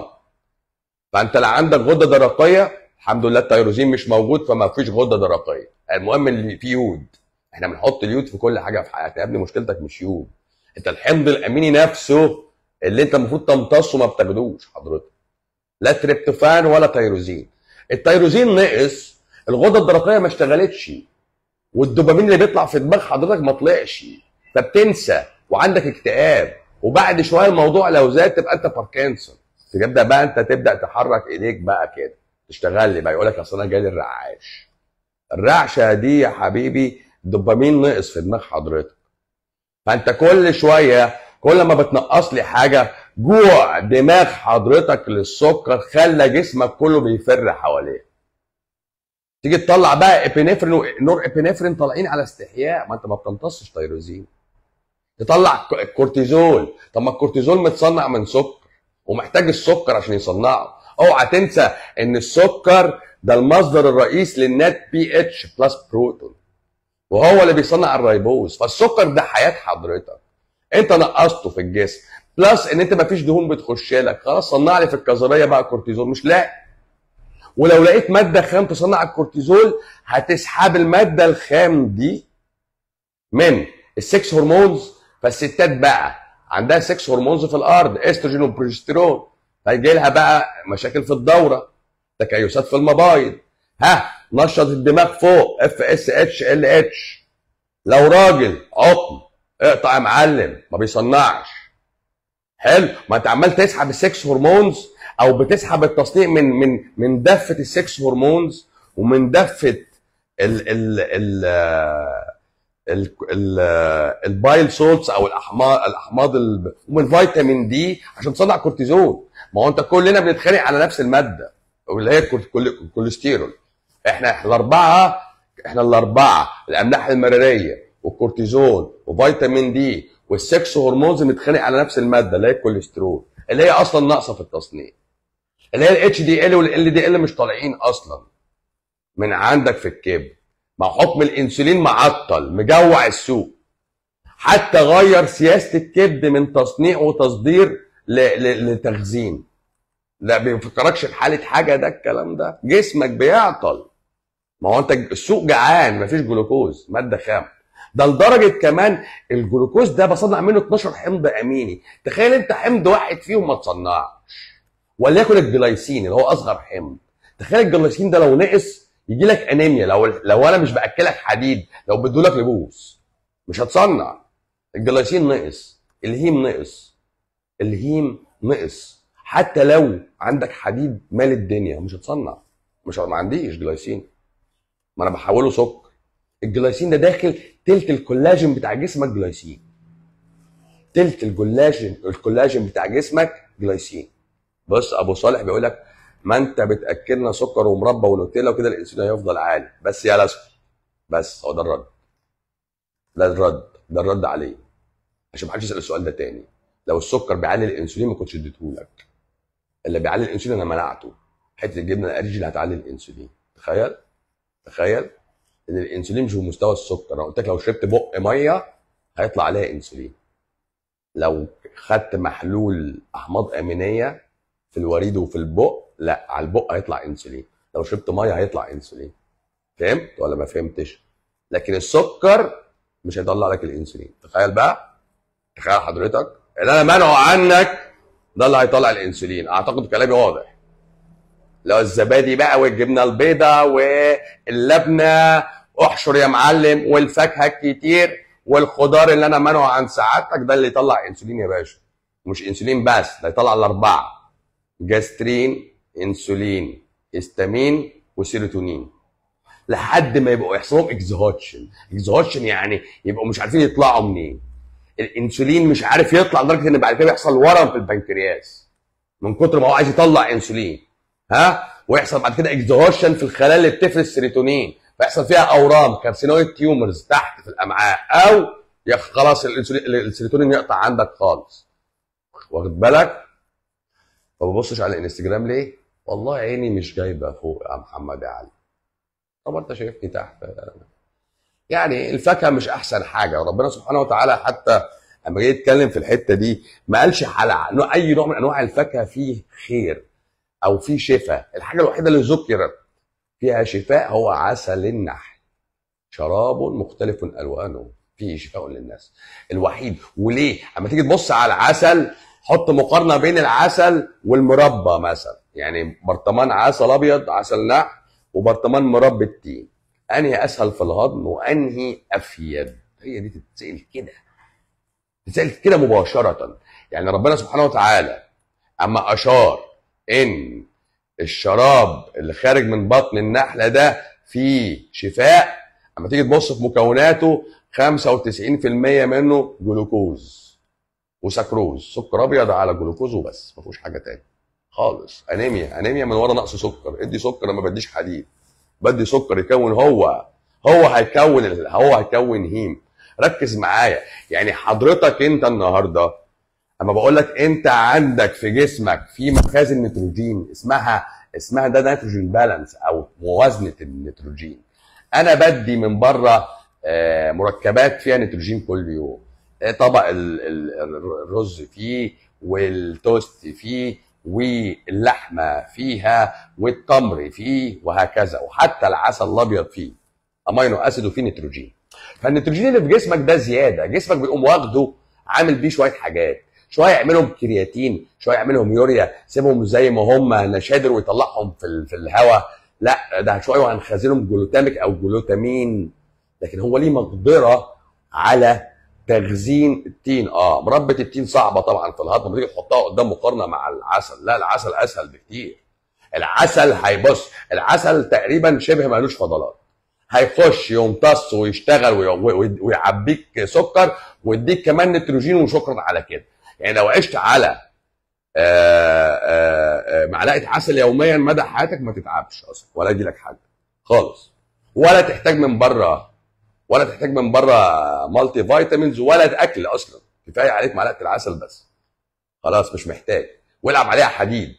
فانت لا عندك غده درقيه الحمد لله التيروزين مش موجود فما فيش غده درقيه المهم اللي فيه يود احنا بنحط اليود في كل حاجه في حياتنا يا ابني مشكلتك مش يود انت الحمض الاميني نفسه اللي انت المفروض تمتصه ما بتاخدوش حضرتك لا تريبتوفان ولا تيروزين التيروزين نقص الغده الدرقيه ما اشتغلتش والدوبامين اللي بيطلع في دماغ حضرتك ما طلعش فبتنسى وعندك اكتئاب وبعد شويه الموضوع لو زاد تبقى انت باركنسون تبدا بقى انت تبدا تحرك ايديك بقى كده تشتغل لي بقى يقول لك اصل انا جالي الرعاش الرعشه دي يا حبيبي دوبامين نقص في دماغ حضرتك فانت كل شويه كل ما بتنقص لي حاجه جوع دماغ حضرتك للسكر خلى جسمك كله بيفر حواليه تيجي تطلع بقى ابينفرين ونور ابينفرين طالعين على استحياء ما انت ما بتمتصش تيروزين تطلع الكورتيزول طب ما الكورتيزول متصنع من سكر ومحتاج السكر عشان يصنعه اوعى تنسى ان السكر ده المصدر الرئيس للنات بي اتش بلس بروتون وهو اللي بيصنع الريبوز فالسكر ده حياه حضرتك انت نقصته في الجسم بلس ان انت ما فيش دهون بتخش لك خلاص صنع لي في الكظريه بقى كورتيزول مش لاقي ولو لقيت ماده خام تصنع الكورتيزول هتسحب الماده الخام دي من السكس هرمونز فالستات بقى عندها سكس هرمونز في الارض استروجين وبروجستيرون فيجي لها بقى مشاكل في الدوره تكيسات في المبايض ها نشط الدماغ فوق اف اس اتش ال اتش لو راجل عطل اقطع يا معلم ما بيصنعش حلو ما انت عمال تسحب السكس هرمونز او بتسحب التصنيع من من من دفه السكس هرمونز ومن دفه ال ال ال ال ال البايل سولتس او الاحماض الاحماض ال- ومن فيتامين دي عشان تصنع كورتيزون ما هو انت كلنا بنتخانق على نفس الماده اللي هي الكور- كول- الكوليسترول احنا احنا الاربعه احنا الاربعه الاملاح المراريه والكورتيزون وفيتامين دي والسكس هرمونز بنتخانق على نفس الماده اللي هي الكوليسترول اللي هي اصلا ناقصه في التصنيع اللي هي الاتش دي ال والال دي ال مش طالعين اصلا من عندك في الكبد مع حكم الانسولين معطل مجوع السوق حتى غير سياسه الكبد من تصنيع وتصدير ل- ل- لتخزين لا بيفكركش في حاله حاجه ده الكلام ده جسمك بيعطل ما هو انت السوق جعان مفيش جلوكوز ماده خام ده لدرجه كمان الجلوكوز ده بصنع منه 12 حمض اميني تخيل انت حمض واحد فيهم ما تصنعش وليكن الجلايسين اللي هو اصغر حمض تخيل الجلايسين ده لو نقص يجي لك انيميا لو لو انا مش باكلك حديد لو بدولك لبوس مش هتصنع الجلايسين نقص الهيم نقص الهيم نقص حتى لو عندك حديد مال الدنيا مش هتصنع مش ما عنديش جلايسين ما انا بحوله سكر الجلايسين ده داخل تلت الكولاجين بتاع جسمك جلايسين تلت الكولاجين الكولاجين بتاع جسمك جلايسين بص ابو صالح بيقول لك ما انت بتاكلنا سكر ومربى ونوتيلا وكده الانسولين هيفضل عالي بس يا لسه بس هو ده الرد ده الرد ده الرد عليه عشان ما حدش يسال السؤال ده تاني لو السكر بيعلي الانسولين ما كنتش اديتهولك اللي بيعلي الانسولين انا منعته حته الجبنه القريش اللي هتعلي الانسولين تخيل تخيل ان الانسولين مش بمستوى السكر انا قلت لك لو شربت بق ميه هيطلع عليها انسولين لو خدت محلول احماض امينيه في الوريد وفي البق لا على البق هيطلع انسولين لو شربت ميه هيطلع انسولين فهمت ولا ما فهمتش لكن السكر مش هيطلع لك الانسولين تخيل بقى تخيل حضرتك اللي انا منعه عنك ده اللي هيطلع الانسولين اعتقد كلامي واضح لو الزبادي بقى والجبنه البيضاء واللبنه احشر يا معلم والفاكهه الكتير والخضار اللي انا منعه عن سعادتك ده اللي يطلع انسولين يا باشا مش انسولين بس ده يطلع الاربعه جاسترين انسولين هيستامين وسيروتونين لحد ما يبقوا يحصل لهم اكزهوتشن اكزهوتشن يعني يبقوا مش عارفين يطلعوا منين الانسولين مش عارف يطلع لدرجه ان بعد كده بيحصل ورم في البنكرياس من كتر ما هو عايز يطلع انسولين ها ويحصل بعد كده اكزهوشن في الخلايا اللي بتفرز سيروتونين فيحصل فيها اورام كارسينويد تيومرز تحت في الامعاء او يا خلاص الانسولين السيروتونين يقطع عندك خالص واخد بالك ما ببصش على الانستجرام ليه والله عيني مش جايبه فوق يا محمد يا علي طب انت شايفني تحت يعني الفاكهه مش احسن حاجه وربنا سبحانه وتعالى حتى لما جه يتكلم في الحته دي ما قالش على نوع- اي نوع من انواع الفاكهه فيه خير او فيه شفاء الحاجه الوحيده اللي ذكرت فيها شفاء هو عسل النحل شراب مختلف الوانه فيه شفاء للناس الوحيد وليه اما تيجي تبص على العسل حط مقارنه بين العسل والمربى مثلا يعني برطمان عسل ابيض عسل نحل وبرطمان مربى التين انهي اسهل في الهضم وانهي افيد هي دي تتسال كده تتسال كده مباشره يعني ربنا سبحانه وتعالى اما اشار ان الشراب اللي خارج من بطن النحله ده فيه شفاء اما تيجي تبص في مكوناته 95% منه جلوكوز وسكروز سكر ابيض على جلوكوز وبس ما فيهوش حاجه تاني خالص انيميا انيميا من ورا نقص سكر ادي سكر ما بديش حديد بدي سكر يكون هو هو هيكون ال- هو هيكون هيم ركز معايا يعني حضرتك انت النهارده اما بقول لك انت عندك في جسمك في مخازن نيتروجين اسمها اسمها ده نيتروجين بالانس او موازنه النيتروجين انا بدي من بره آه، مركبات فيها نيتروجين كل يوم آه، طبق ال- ال- الرز فيه والتوست فيه واللحمه فيها والتمر فيه وهكذا وحتى العسل الابيض فيه امينو اسيد وفيه نيتروجين فالنيتروجين اللي في جسمك ده زياده جسمك بيقوم واخده عامل بيه شويه حاجات شويه يعملهم كرياتين شويه يعملهم يوريا سيبهم زي ما هم نشادر ويطلعهم في ال- في الهواء لا ده شويه وهنخزنهم جلوتاميك او جلوتامين لكن هو ليه مقدره على تخزين التين اه مربة التين صعبه طبعا في الهضم تيجي تحطها قدام مقارنه مع العسل لا العسل اسهل بكتير العسل هيبص العسل تقريبا شبه مالوش فضلات هيخش يمتص ويشتغل وي- وي- ويعبيك سكر ويديك كمان نيتروجين وشكرا على كده يعني لو عشت على آه، آه، آه، معلقه عسل يوميا مدى حياتك ما تتعبش اصلا ولا يجي لك حاجه خالص ولا تحتاج من بره ولا تحتاج من بره مالتي فيتامينز ولا اكل اصلا كفايه عليك معلقه العسل بس خلاص مش محتاج والعب عليها حديد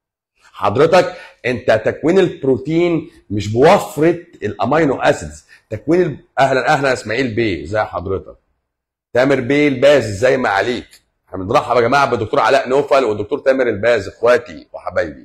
حضرتك انت تكوين البروتين مش بوفره الامينو اسيدز تكوين ال- اهلا اهلا اسماعيل بيه زي حضرتك تامر بيه الباز ازاي ما عليك احنا بنرحب يا جماعه بالدكتور علاء نوفل والدكتور تامر الباز اخواتي وحبايبي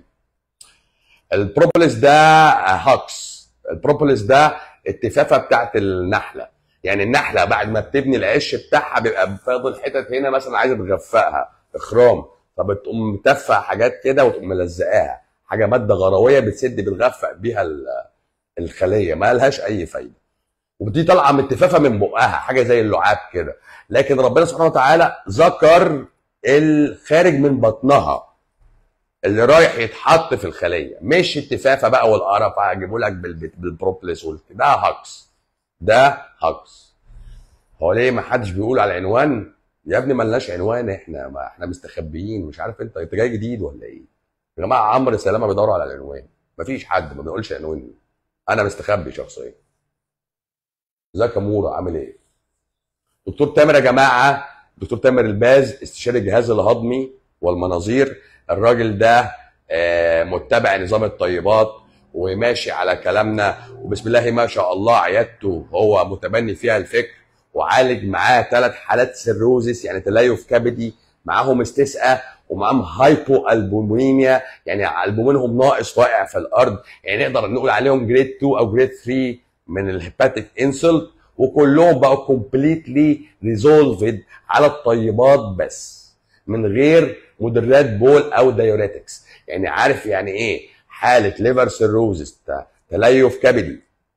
البروبوليس ده هاكس البروبوليس ده التفافه بتاعت النحله يعني النحله بعد ما بتبني العش بتاعها بيبقى فاضل حتت هنا مثلا عايزه تغفقها اخرام فبتقوم متفه حاجات كده وتقوم ملزقاها حاجه ماده غرويه بتسد بتغفق بيها ال- الخليه ما لهاش اي فايده ودي طالعه متفافه من بقها حاجه زي اللعاب كده لكن ربنا سبحانه وتعالى ذكر الخارج من بطنها اللي رايح يتحط في الخليه مش التفافه بقى والقرف هجيبه لك بال- بالبروبلس وال- ده هاكس ده هاكس هو ليه ما حدش بيقول على العنوان يا ابني ملناش عنوان احنا ما احنا مستخبيين مش عارف انت انت جاي جديد ولا ايه يا جماعه عمرو سلامه بيدوروا على العنوان مفيش حد ما بيقولش عنوان انا مستخبي شخصيا ازيك يا مورا عامل ايه دكتور تامر يا جماعه دكتور تامر الباز استشاري الجهاز الهضمي والمناظير الراجل ده آه، متبع نظام الطيبات وماشي على كلامنا وبسم الله ما شاء الله عيادته هو متبني فيها الفكر وعالج معاه ثلاث حالات سيروزس يعني تليف كبدي معاهم استسقاء ومعاهم هايبو البومينيا يعني البومينهم ناقص واقع في الارض يعني نقدر نقول عليهم جريد 2 او جريد 3 من الهيباتيك انسلت وكلهم بقوا كومبليتلي ريزولفد على الطيبات بس من غير مدرات بول او دايوريتكس يعني عارف يعني ايه حاله ليفر سيروزس تليف كبدي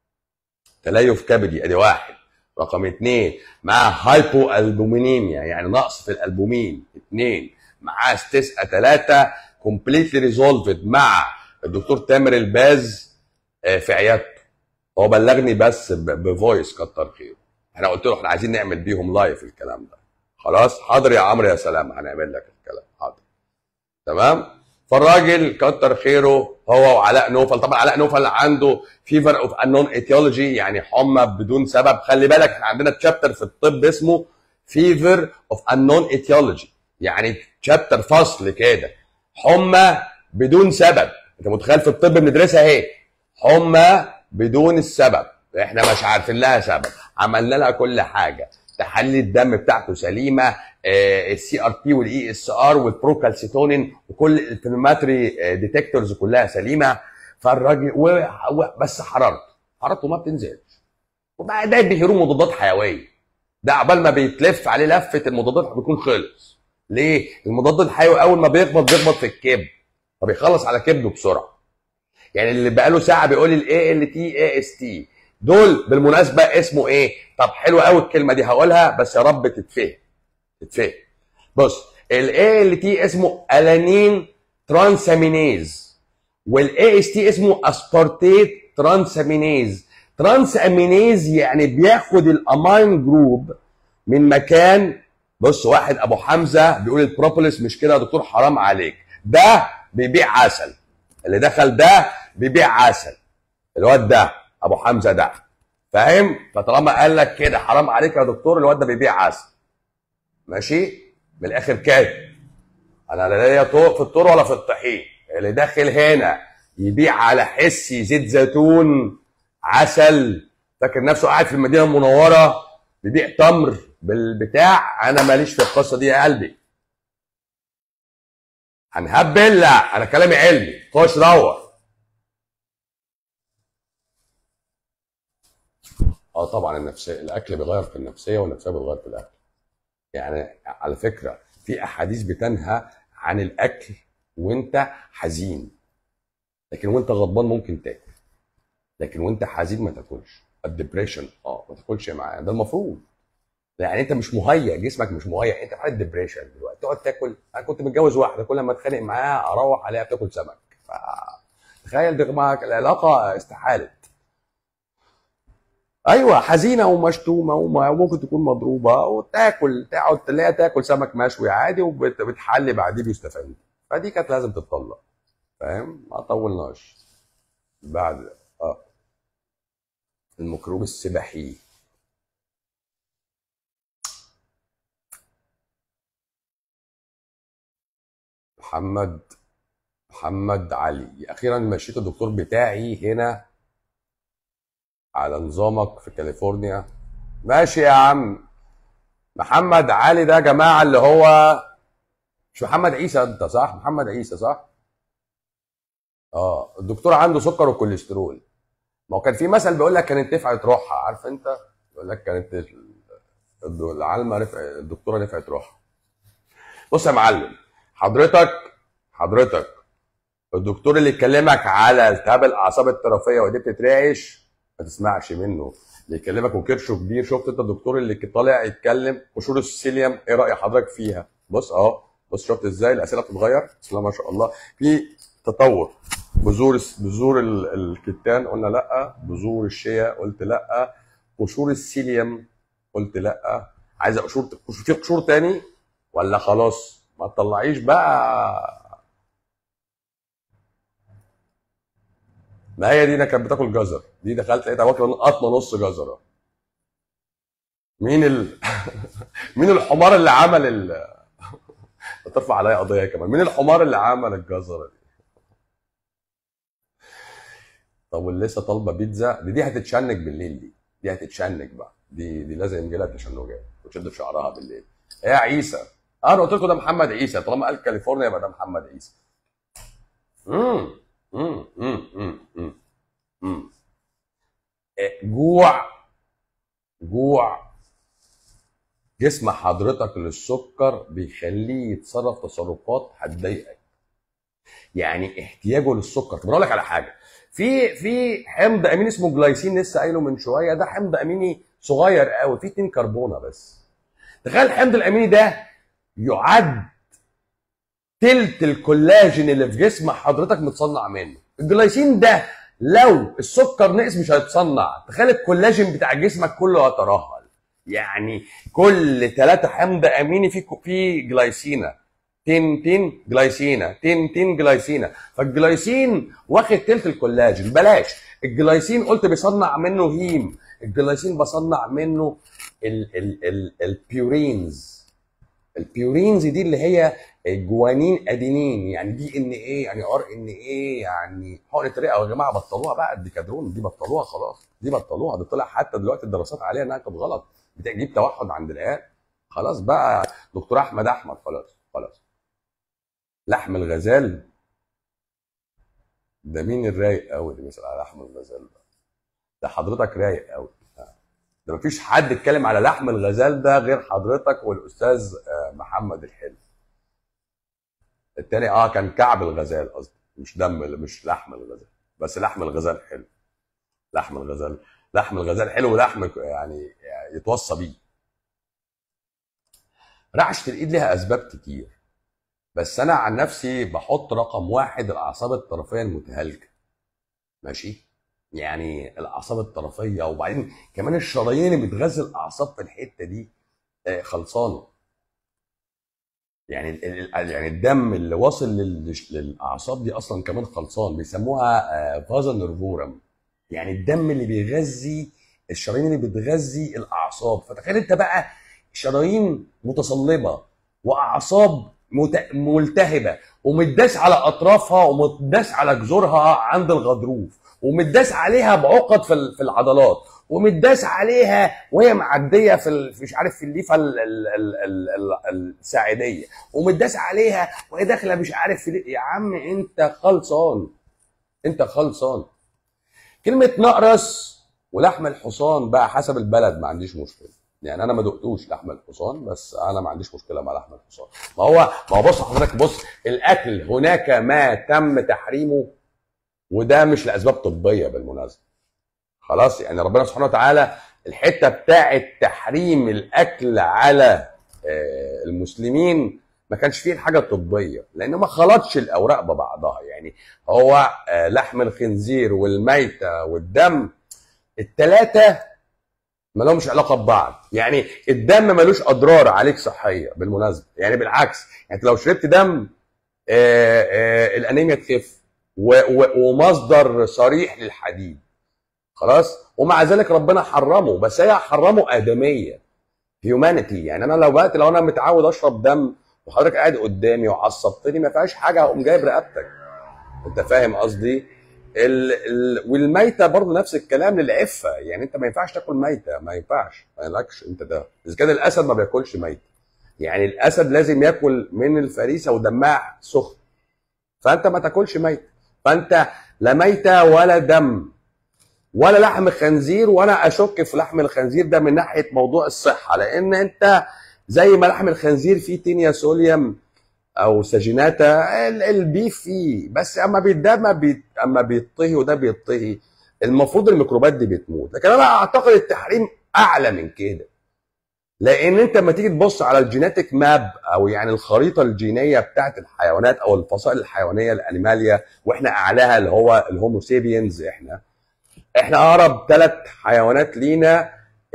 تليف كبدي ادي واحد رقم اثنين مع هايبو البومينيميا يعني نقص في الالبومين اثنين معاه استسقى ثلاثه كومبليتلي ريزولفد مع الدكتور تامر الباز آه، في عيادته هو بلغني بس ب- بفويس كتر خيره احنا قلت له احنا عايزين نعمل بيهم لايف الكلام ده خلاص حاضر يا عمرو يا سلام هنعمل لك الكلام حاضر تمام فالراجل كتر خيره هو وعلاء نوفل طبعا علاء نوفل عنده فيفر اوف انون ايتيولوجي يعني حمى بدون سبب خلي بالك احنا عندنا تشابتر في الطب اسمه فيفر اوف انون ايتيولوجي يعني تشابتر فصل كده حمى بدون سبب انت متخيل في الطب بندرسها اهي حمى بدون السبب احنا مش عارفين لها سبب عملنا لها كل حاجه تحليل الدم بتاعته سليمه السي ار بي والاي اس ار والبروكالسيتونين وكل الانفلاماتري ديتكتورز كلها سليمه فالراجل و... و... بس حرارته حرارته ما بتنزلش وبقى ده بيهروا مضادات حيويه ده عبال ما بيتلف عليه لفه المضادات بيكون خلص ليه؟ المضاد الحيوي اول ما بيخبط بيخبط في الكبد فبيخلص على كبده بسرعه يعني اللي بقاله ساعه بيقول لي الاي ال تي اي اس تي دول بالمناسبه اسمه ايه؟ طب حلوه قوي الكلمه دي هقولها بس يا رب تتفهم تتفهم بص الاي ال تي اسمه الانين ترانسامينيز والاي اس تي اسمه اسبارتيت ترانسامينيز ترانسامينيز يعني بياخد الامين جروب من مكان بص واحد ابو حمزه بيقول البروبوليس مش كده يا دكتور حرام عليك ده بيبيع عسل اللي دخل ده بيبيع عسل الواد ده ابو حمزه ده فاهم فطالما قال لك كده حرام عليك يا دكتور الواد ده بيبيع عسل ماشي من الاخر كده انا لا ليا طوق في الطور ولا في الطحين اللي داخل هنا يبيع على حسي زيت زيتون عسل فاكر نفسه قاعد في المدينه المنوره بيبيع تمر بالبتاع انا ماليش في القصه دي يا قلبي هنهبل لا انا كلامي علمي خش دور اه طبعا النفسيه الاكل بيغير في النفسيه والنفسيه بتغير في الاكل يعني على فكره في احاديث بتنهى عن الاكل وانت حزين لكن وانت غضبان ممكن تاكل لكن وانت حزين ما تاكلش الدبريشن اه ما تاكلش معاه ده المفروض يعني انت مش مهيئ جسمك مش مهيئ انت في حاله ديبريشن دلوقتي تقعد تاكل انا كنت متجوز واحده كل ما اتخانق معاها اروح عليها بتاكل سمك ف تخيل دماغك العلاقه استحالت ايوه حزينه ومشتومه وم- وممكن تكون مضروبه وتاكل تقعد تلاقيها تاكل سمك مشوي عادي وبتحلي بعديه بيستفند فدي كانت لازم تتطلق فاهم ما طولناش بعد اه الميكروب السباحي محمد محمد علي اخيرا مشيت الدكتور بتاعي هنا على نظامك في كاليفورنيا ماشي يا عم محمد علي ده يا جماعه اللي هو مش محمد عيسى انت صح محمد عيسى صح اه الدكتور عنده سكر وكوليسترول ما هو كان في مثل بيقول لك كانت نفعت روحها عارف انت يقول لك كانت ال- العالمه رفع الدكتوره نفعت روحها بص يا معلم حضرتك حضرتك الدكتور اللي يكلمك على التهاب الاعصاب الطرفيه ودي بتترعش ما تسمعش منه اللي يكلمك وكرشه كبير شفت انت الدكتور اللي طالع يتكلم قشور السيليوم ايه راي حضرتك فيها بص اهو بص شفت ازاي الاسئله بتتغير بسم الله ما شاء الله في تطور بذور بذور ال- الكتان قلنا لا بذور الشيا قلت لا قشور السيليوم قلت لا عايز قشور في قشور تاني ولا خلاص ما تطلعيش بقى ما هي دي أنا كانت بتاكل جزر دي دخلت لقيتها واكله قطمه نص جزره مين ال... مين الحمار اللي عمل ال... ترفع عليا قضيه كمان مين الحمار اللي عمل الجزره دي طب واللي لسه طالبه بيتزا دي, دي هتتشنج بالليل دي دي هتتشنج بقى دي دي لازم يجي لها تشنجات وتشد في شعرها بالليل ايه يا عيسى انا قلت لكم ده محمد عيسى طالما قال كاليفورنيا يبقى ده محمد عيسى امم امم امم امم امم جوع جوع جسم حضرتك للسكر بيخليه يتصرف تصرفات هتضايقك يعني احتياجه للسكر طب اقول لك على حاجه في في حمض امين اسمه جلايسين لسه قايله من شويه ده حمض اميني صغير قوي فيه 2 كربونه بس تخيل الحمض الاميني ده يعد تلت الكولاجين اللي في جسم حضرتك متصنع منه الجلايسين ده لو السكر نقص مش هيتصنع تخيل الكولاجين بتاع جسمك كله هيترهل يعني كل ثلاثة حمض اميني في في جلايسينا تين تين جلايسينا تين تين جلايسينا فالجلايسين واخد تلت الكولاجين بلاش الجلايسين قلت بيصنع منه هيم الجلايسين بصنع منه ال ال ال البيورينز البيورينز دي اللي هي جوانين ادينين يعني دي ان ايه يعني ار ان ايه يعني حقنه رئه يا جماعه بطلوها بقى الديكادرون دي بطلوها خلاص دي بطلوها دي طلع حتى دلوقتي الدراسات عليها انها كانت غلط بتجيب توحد عند العيال خلاص بقى دكتور احمد احمد خلاص خلاص لحم الغزال ده مين الرايق قوي اللي بيسال على لحم الغزال ده ده حضرتك رايق قوي ده مفيش حد اتكلم على لحم الغزال ده غير حضرتك والاستاذ محمد الحلو التاني اه كان كعب الغزال قصدي مش دم مش لحم الغزال بس لحم الغزال حلو لحم الغزال لحم الغزال حلو ولحم يعني يتوصى بيه رعشة الايد لها اسباب كتير بس انا عن نفسي بحط رقم واحد الاعصاب الطرفيه المتهالكه ماشي يعني الاعصاب الطرفيه وبعدين كمان الشرايين اللي بتغذي الاعصاب في الحته دي خلصانه يعني يعني الدم اللي واصل للاعصاب دي اصلا كمان خلصان بيسموها فازا نيرفورم يعني الدم اللي بيغذي الشرايين اللي بتغذي الاعصاب فتخيل انت بقى شرايين متصلبه واعصاب ملتهبه ومتداس على اطرافها ومتداس على جذورها عند الغضروف ومتداس عليها بعقد في في العضلات ومتداس عليها وهي معديه في مش عارف في الليفه ال ال ال ال الساعديه ومتداس عليها وهي داخله مش عارف في يا عم انت خلصان انت خلصان كلمه نقرس ولحم الحصان بقى حسب البلد ما عنديش مشكله يعني انا ما دقتوش لحم الحصان بس انا ما عنديش مشكله مع لحم الحصان ما هو ما هو بص حضرتك بص الاكل هناك ما تم تحريمه وده مش لاسباب طبيه بالمناسبه خلاص يعني ربنا سبحانه وتعالى الحته بتاعه تحريم الاكل على المسلمين ما كانش فيه حاجه طبيه لان ما خلطش الاوراق ببعضها يعني هو لحم الخنزير والميته والدم الثلاثه ما لهمش علاقه ببعض يعني الدم ملوش اضرار عليك صحيه بالمناسبه يعني بالعكس يعني لو شربت دم آآ آآ الانيميا تخف ومصدر صريح للحديد خلاص ومع ذلك ربنا حرمه بس هي حرمه ادميه هيومانيتي يعني انا لو بقى لو انا متعود اشرب دم وحضرتك قاعد قدامي وعصبتني ما فيهاش حاجه هقوم جايب رقبتك انت فاهم قصدي ال... ال... والميته برضه نفس الكلام للعفه يعني انت ما ينفعش تاكل ميته ما ينفعش ما ينفعش انت ده اذا كان الاسد ما بياكلش ميته يعني الاسد لازم ياكل من الفريسه ودمها سخن فانت ما تاكلش ميته فانت لا ميته ولا دم ولا لحم خنزير وانا اشك في لحم الخنزير ده من ناحيه موضوع الصحه لان انت زي ما لحم الخنزير فيه تينيا سوليوم او ساجيناتا البيف فيه بس اما ده ما بيت اما بيطهي وده بيطهي المفروض الميكروبات دي بتموت لكن انا اعتقد التحريم اعلى من كده لان انت لما تيجي تبص على الجيناتيك ماب او يعني الخريطه الجينيه بتاعت الحيوانات او الفصائل الحيوانيه الانيماليا واحنا اعلاها اللي هو الهومو سيبينز احنا احنا اقرب ثلاث حيوانات لينا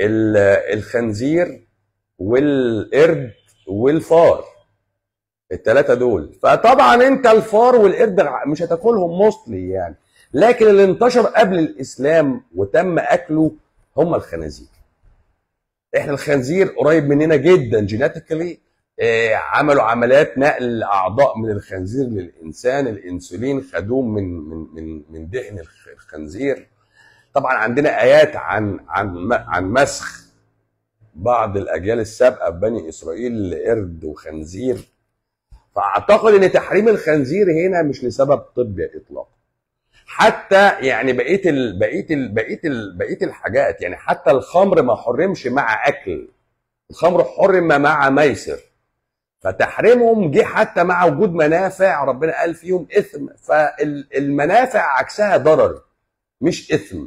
الخنزير والقرد والفار الثلاثه دول فطبعا انت الفار والقرد مش هتاكلهم موستلي يعني لكن اللي انتشر قبل الاسلام وتم اكله هم الخنازير احنا الخنزير قريب مننا جدا جيناتيكالي آه، عملوا عمليات نقل اعضاء من الخنزير للانسان الانسولين خدوه من من من من دهن الخ- الخنزير طبعا عندنا ايات عن عن عن مسخ بعض الاجيال السابقه بني اسرائيل لقرد وخنزير فاعتقد ان تحريم الخنزير هنا مش لسبب طبي اطلاقا حتى يعني بقيه ال... بقيه ال... بقيه ال... بقيه الحاجات يعني حتى الخمر ما حرمش مع اكل الخمر حرم مع ميسر فتحريمهم جه حتى مع وجود منافع ربنا قال فيهم اثم فالمنافع عكسها ضرر مش اثم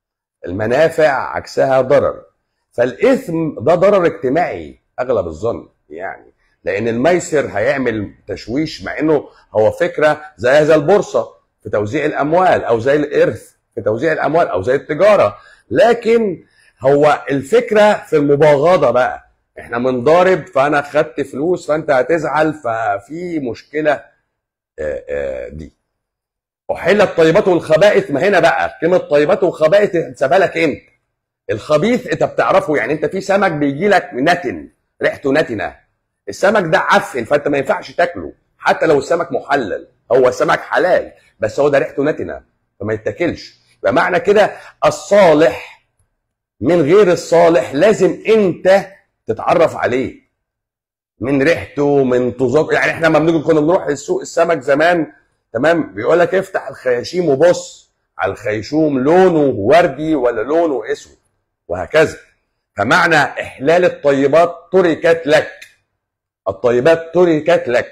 المنافع عكسها ضرر فالاثم ده ضرر اجتماعي اغلب الظن يعني لان الميسر هيعمل تشويش مع انه هو فكره زي زي البورصه في توزيع الاموال او زي الارث في توزيع الاموال او زي التجاره لكن هو الفكره في المباغضه بقى احنا بنضارب فانا خدت فلوس فانت هتزعل ففي مشكله آه، آه، دي احل الطيبات والخبائث ما هنا بقى كلمه طيبات وخبائث هتسيبها لك انت الخبيث انت بتعرفه يعني انت في سمك بيجي لك نتن ريحته نتنه السمك ده عفن فانت ما ينفعش تاكله حتى لو السمك محلل هو السمك حلال بس هو ده ريحته نتنه فما يتاكلش يبقى معنى كده الصالح من غير الصالح لازم انت تتعرف عليه من ريحته من تذوق يعني احنا لما بنيجي كنا بنروح السوق السمك زمان تمام بيقول لك افتح الخياشيم وبص على الخيشوم لونه وردي ولا لونه اسود وهكذا فمعنى احلال الطيبات تركت لك الطيبات تركت لك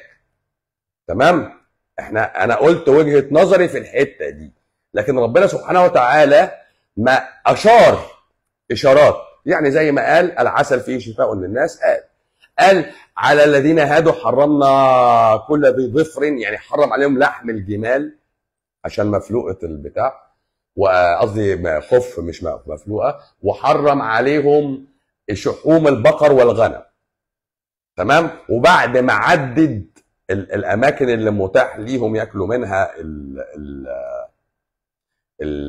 تمام احنا انا قلت وجهه نظري في الحته دي لكن ربنا سبحانه وتعالى ما اشار اشارات يعني زي ما قال العسل فيه شفاء للناس قال قال على الذين هادوا حرمنا كل ذي ظفر يعني حرم عليهم لحم الجمال عشان مفلوقه البتاع وقصدي خف مش مفلوقه وحرم عليهم شحوم البقر والغنم تمام وبعد ما عدد ال- الاماكن اللي متاح ليهم ياكلوا منها ال ال ال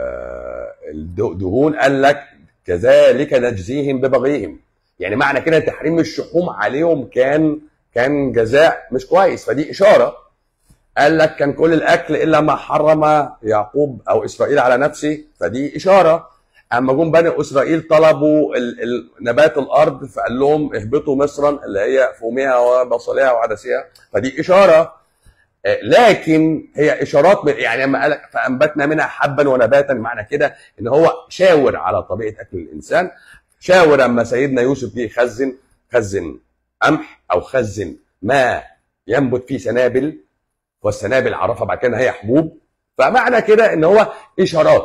الدهون قال لك كذلك نجزيهم ببغيهم يعني معنى كده تحريم الشحوم عليهم كان كان جزاء مش كويس فدي اشاره قال لك كان كل الاكل الا ما حرم يعقوب او اسرائيل على نفسه فدي اشاره اما جم بني اسرائيل طلبوا ال- ال- نبات الارض فقال لهم اهبطوا مصرا اللي هي فومها وبصلها وعدسها فدي اشاره آه، لكن هي اشارات من- يعني لما قال فانبتنا منها حبا ونباتا معنى كده ان هو شاور على طبيعه اكل الانسان شاور اما سيدنا يوسف جه يخزن خزن قمح او خزن ما ينبت فيه سنابل والسنابل عرفها بعد كده إن هي حبوب فمعنى كده ان هو اشارات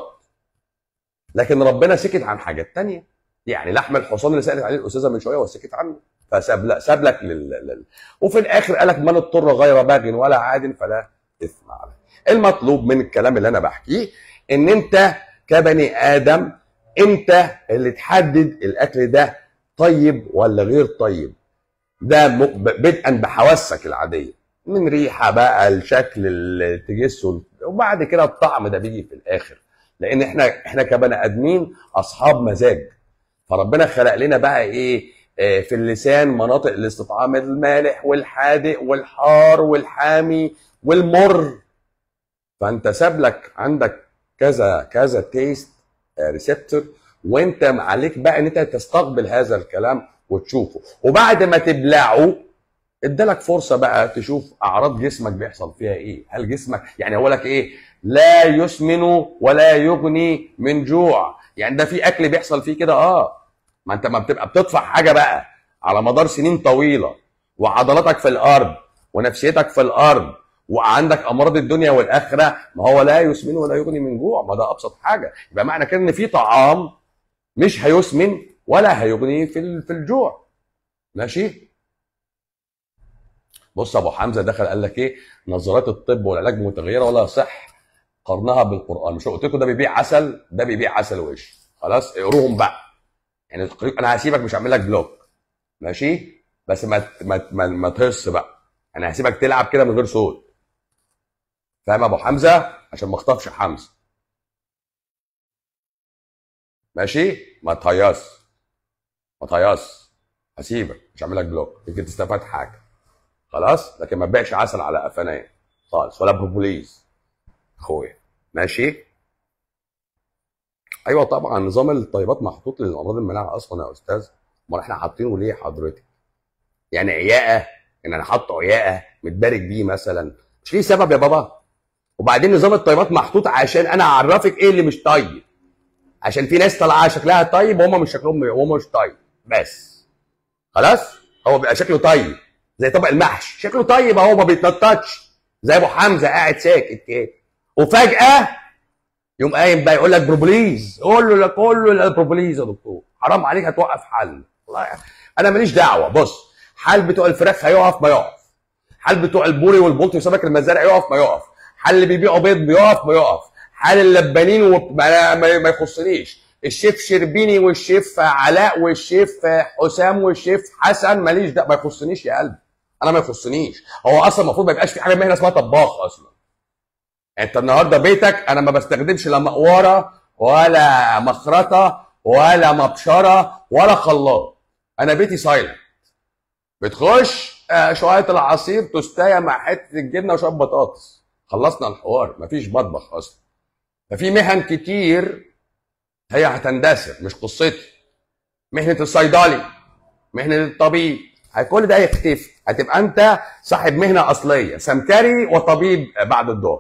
لكن ربنا سكت عن حاجات تانية يعني لحم الحصان اللي سالت عليه الاستاذه من شويه وسكت عنه فساب لك ساب لك لل... لل... وفي الاخر قال لك من اضطر غير باغ ولا عاد فلا اثم عليه المطلوب من الكلام اللي انا بحكيه ان انت كبني ادم انت اللي تحدد الاكل ده طيب ولا غير طيب ده م- ب- بدءا بحواسك العاديه من ريحه بقى الشكل التجسس وبعد كده الطعم ده بيجي في الاخر لان احنا احنا كبني ادمين اصحاب مزاج فربنا خلق لنا بقى ايه آه، في اللسان مناطق الاستطعام المالح والحادق والحار والحامي والمر فانت ساب لك عندك كذا كذا تيست ريسبتور وانت عليك بقى ان انت تستقبل هذا الكلام وتشوفه وبعد ما تبلعه ادالك فرصه بقى تشوف اعراض جسمك بيحصل فيها ايه هل جسمك يعني اقول لك ايه لا يسمن ولا يغني من جوع يعني ده في اكل بيحصل فيه كده اه ما انت ما بتبقى بتدفع حاجه بقى على مدار سنين طويله وعضلاتك في الارض ونفسيتك في الارض وعندك امراض الدنيا والاخره ما هو لا يسمن ولا يغني من جوع ما ده ابسط حاجه يبقى معنى كده ان في طعام مش هيسمن ولا هيغني في ال- في الجوع ماشي بص ابو حمزه دخل قال لك ايه نظريات الطب والعلاج متغيره ولا يصح قرنها بالقران مش قلت لكم ده بيبيع عسل ده بيبيع عسل وش خلاص اقروهم بقى يعني القريب- انا هسيبك مش هعمل لك بلوك ماشي بس ما ت- ما ت- ما, ما تهص بقى انا هسيبك تلعب كده من غير صوت فاهم يا ابو حمزه عشان ما اخطفش حمزه ماشي ما تهيص ما تهيص هسيبك مش هعمل لك بلوك يمكن تستفاد حاجه خلاص لكن ما تبيعش عسل على قفانا خالص ولا بروبوليز اخويا ماشي ايوه طبعا نظام الطيبات محطوط للامراض المناعه اصلا يا استاذ امال احنا حاطينه ليه حضرتك يعني عياقه ان انا حاطه عياقه متبارك بيه مثلا مش ليه سبب يا بابا وبعدين نظام الطيبات محطوط عشان انا اعرفك ايه اللي مش طيب عشان في ناس طالعه شكلها طيب وهم مش شكلهم وهم مش طيب بس خلاص هو بيبقى شكله طيب زي طبق المحشي شكله طيب اهو ما بيتنططش زي ابو حمزه قاعد ساكت كده وفجاه يقوم قايم بقى يقول لك بروبوليز قول له قول له بروبوليز يا دكتور حرام عليك هتوقف حل والله انا ماليش دعوه بص حال بتوع الفراخ هيقف ما يقف حال بتوع البوري والبلط وسمك المزارع يقف ما يقف حال اللي بيبيعوا بيض بيقف ما يقف حال اللبانين وب... ما, ما يخصنيش الشيف شربيني والشيف علاء والشيف حسام والشيف حسن ماليش ده ما يخصنيش يا قلبي انا ما يخصنيش هو اصلا المفروض ما يبقاش في حاجه مهنه اسمها طباخ اصلا انت النهارده بيتك انا ما بستخدمش لا مقوره ولا مخرطه ولا مبشره ولا خلاط انا بيتي سايلنت بتخش آه شويه العصير توستايه مع حته الجبنه وشويه بطاطس خلصنا الحوار مفيش مطبخ اصلا ففي مهن كتير هي هتندثر مش قصتي مهنه الصيدلي مهنه الطبيب كل ده هيختفي هتبقى انت صاحب مهنه اصليه سمكري وطبيب بعد الظهر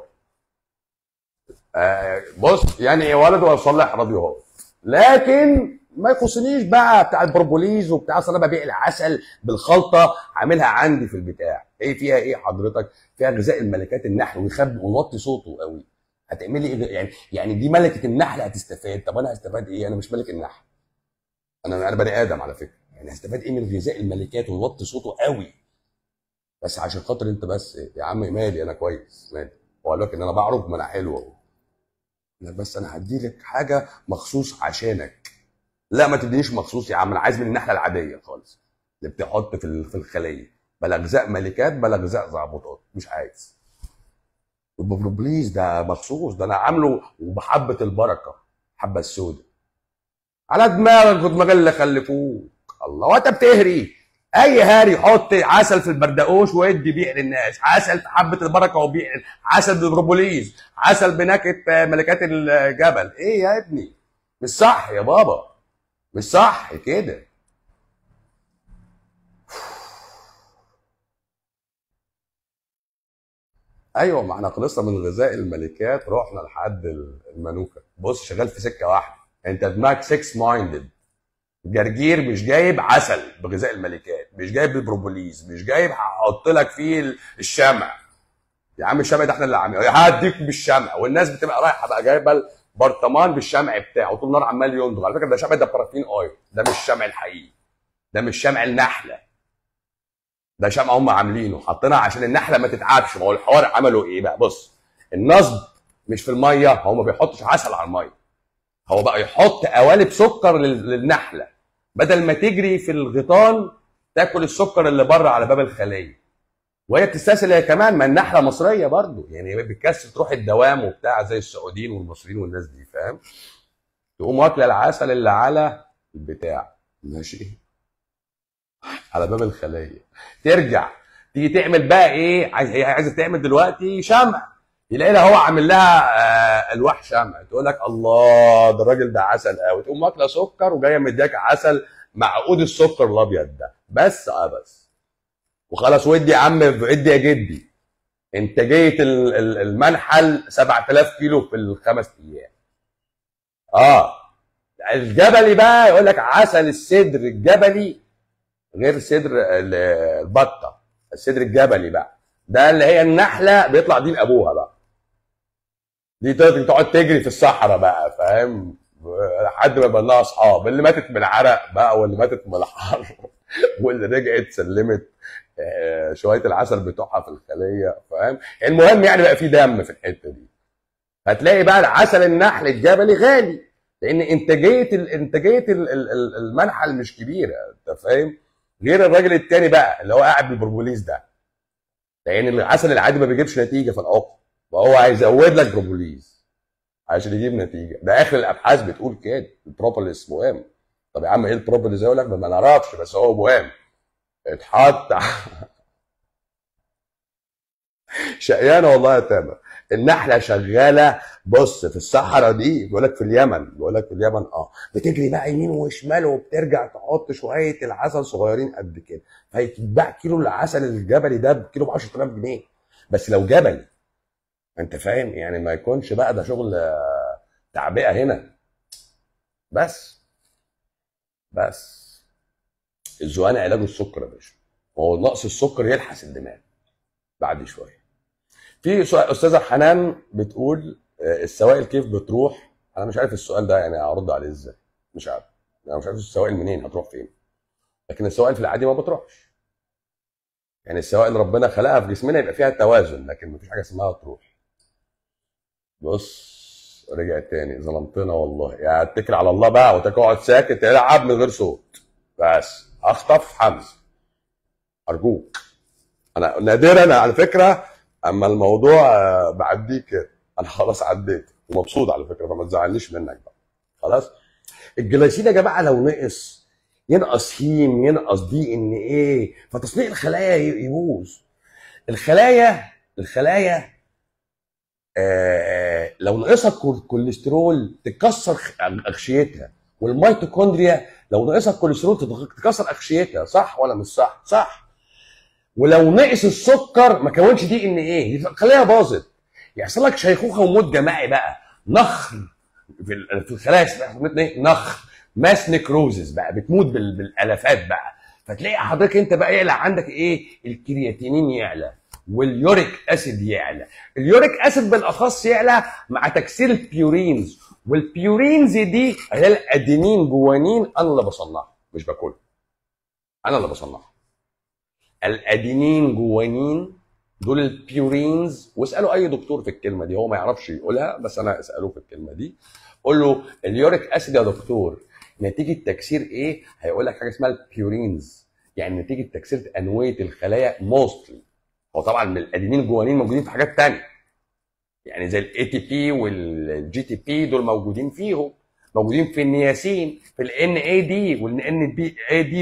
آه بص يعني ولد ويصلح راديوهات لكن ما يخصنيش بقى بتاع البروبوليز وبتاع اصل انا ببيع العسل بالخلطه عاملها عندي في البتاع ايه فيها ايه حضرتك فيها غذاء الملكات النحل ويخبي ونوطي صوته قوي هتعملي ايه يعني يعني دي ملكه النحل هتستفاد طب انا هستفاد ايه انا مش ملك النحل انا انا بني ادم على فكره يعني هستفاد ايه من غذاء الملكات ونوطي صوته قوي بس عشان خاطر انت بس يا عم مالي انا كويس مالي واقول لك ان انا بعرف ما انا حلو اهو لا بس انا هدي لك حاجه مخصوص عشانك لا ما تدينيش مخصوص يا عم انا عايز من النحله العاديه خالص اللي بتحط في في الخليه بلا غذاء ملكات بلا غذاء زعبطات مش عايز بليز ده مخصوص ده انا عامله وبحبه البركه حبه السوداء على دماغك ودماغ اللي خلفوك الله وانت بتهري اي هاري يحط عسل في البردقوش ويدي بيع للناس عسل في حبه البركه وبيع عسل ببروبوليز عسل بنكهه ملكات الجبل ايه يا ابني مش صح يا بابا مش صح كده ايوه ما احنا خلصنا من غذاء الملكات رحنا لحد المنوكه بص شغال في سكه واحده انت دماغك 6 مايندد جرجير مش جايب عسل بغذاء الملكات مش جايب البروبوليز مش جايب هحط لك فيه الشمع يا عم الشمع ده احنا اللي عاملينه هديك بالشمع والناس بتبقى رايحه بقى جايبه برطمان بالشمع بتاعه طول النهار عمال ينضغ على فكره ده شمع ده بارافين اويل ده مش الشمع الحقيقي ده مش شمع النحله ده شمع هم عاملينه حاطينها عشان النحله ما تتعبش ما هو الحوار عملوا ايه بقى بص النصب مش في الميه هو ما بيحطش عسل على الميه هو بقى يحط قوالب سكر للنحله بدل ما تجري في الغيطان تاكل السكر اللي بره على باب الخليه وهي بتستسهل هي كمان ما النحله مصريه برضو يعني هي بتكسل تروح الدوام وبتاع زي السعوديين والمصريين والناس دي فاهم تقوم واكله العسل اللي على البتاع ماشي على باب الخليه ترجع تيجي تعمل بقى ايه عايز هي عايزه تعمل دلوقتي شمع يلاقي لها هو عامل لها آه الواح شمع تقول لك الله ده الراجل ده عسل قوي تقوم واكله سكر وجايه مدياك عسل معقود السكر الابيض ده بس اه بس وخلاص ودي يا عم ادي يا جدي انتاجيه المنحل 7000 كيلو في الخمس ايام اه الجبلي بقى يقول لك عسل الصدر الجبلي غير صدر البطه الصدر الجبلي بقى ده اللي هي النحله بيطلع دين ابوها بقى دي تقعد تجري في الصحراء بقى فاهم لحد ما يبقى لها اصحاب اللي ماتت من العرق بقى واللي ماتت من الحر واللي رجعت سلمت شويه العسل بتوعها في الخليه فاهم المهم يعني بقى في دم في الحته دي هتلاقي بقى العسل النحل الجبلي غالي لان انتاجيه انتاجيه المنحل مش كبيره انت فاهم غير الراجل التاني بقى اللي هو قاعد بالبربوليس ده لان العسل العادي ما بيجيبش نتيجه في العقم فهو هيزود لك بروبوليز عشان يجيب نتيجه ده اخر الابحاث بتقول كده البروبوليس مهم طب يا عم ايه البروبرتيز يقول لك ما نعرفش بس هو مهم اتحط شقيانه والله يا تامر النحله شغاله بص في الصحراء دي بيقول لك في اليمن بيقول لك في اليمن اه بتجري بقى يمين وشمال وبترجع تحط شويه العسل صغيرين قد كده فيتباع كيلو العسل الجبلي ده بكيلو ب 10000 جنيه بس لو جبلي انت فاهم يعني ما يكونش بقى ده شغل آه، تعبئه هنا بس بس الذوقان علاج السكر يا باشا هو نقص السكر يلحس الدماغ بعد شويه في سؤال استاذه حنان بتقول آه، السوائل كيف بتروح انا مش عارف السؤال ده يعني ارد عليه ازاي مش عارف انا مش عارف السوائل منين هتروح فين لكن السوائل في العادي ما بتروحش يعني السوائل ربنا خلقها في جسمنا يبقى فيها توازن لكن مفيش حاجه اسمها تروح بص رجع تاني ظلمتنا والله يعني اتكل على الله بقى وتقعد ساكت العب من غير صوت بس اخطف حمزه ارجوك انا نادرا على فكره اما الموضوع آه، بعديه كده انا خلاص عديت ومبسوط على فكره فما تزعلنيش منك بقى خلاص الجلايسين يا جماعه لو نقص ينقص هيم ينقص دي ان ايه فتصنيع الخلايا ي- يبوظ الخلايا الخلايا آه لو نقصها الكول- الكوليسترول تكسر خ- اغشيتها والميتوكوندريا لو نقصها الكوليسترول تتغ- تكسر اغشيتها صح ولا مش صح؟ صح ولو نقص السكر ما كونش دي ان ايه الخلايا باظت يحصل لك شيخوخه وموت جماعي بقى نخر في ال- في الخلايا اسمها ايه نخر ماس نكروزز بقى بتموت بال- بالالافات بقى فتلاقي حضرتك انت بقى يعلى عندك ايه الكرياتينين يعلى واليوريك اسيد يعلى اليوريك اسيد بالاخص يعلى مع تكسير البيورينز والبيورينز دي هي الادينين جوانين انا اللي بصنعها مش باكلها انا اللي بصنعها الادينين جوانين دول البيورينز واسالوا اي دكتور في الكلمه دي هو ما يعرفش يقولها بس انا اساله في الكلمه دي قول له اليوريك اسيد يا دكتور نتيجه تكسير ايه هيقول لك حاجه اسمها البيورينز يعني نتيجه تكسير انويه الخلايا موستلي هو طبعا من الادينين الجوانين موجودين في حاجات تانية يعني زي الاي تي بي والجي تي بي دول موجودين فيهم موجودين في النياسين في الان اي دي والان بي اي دي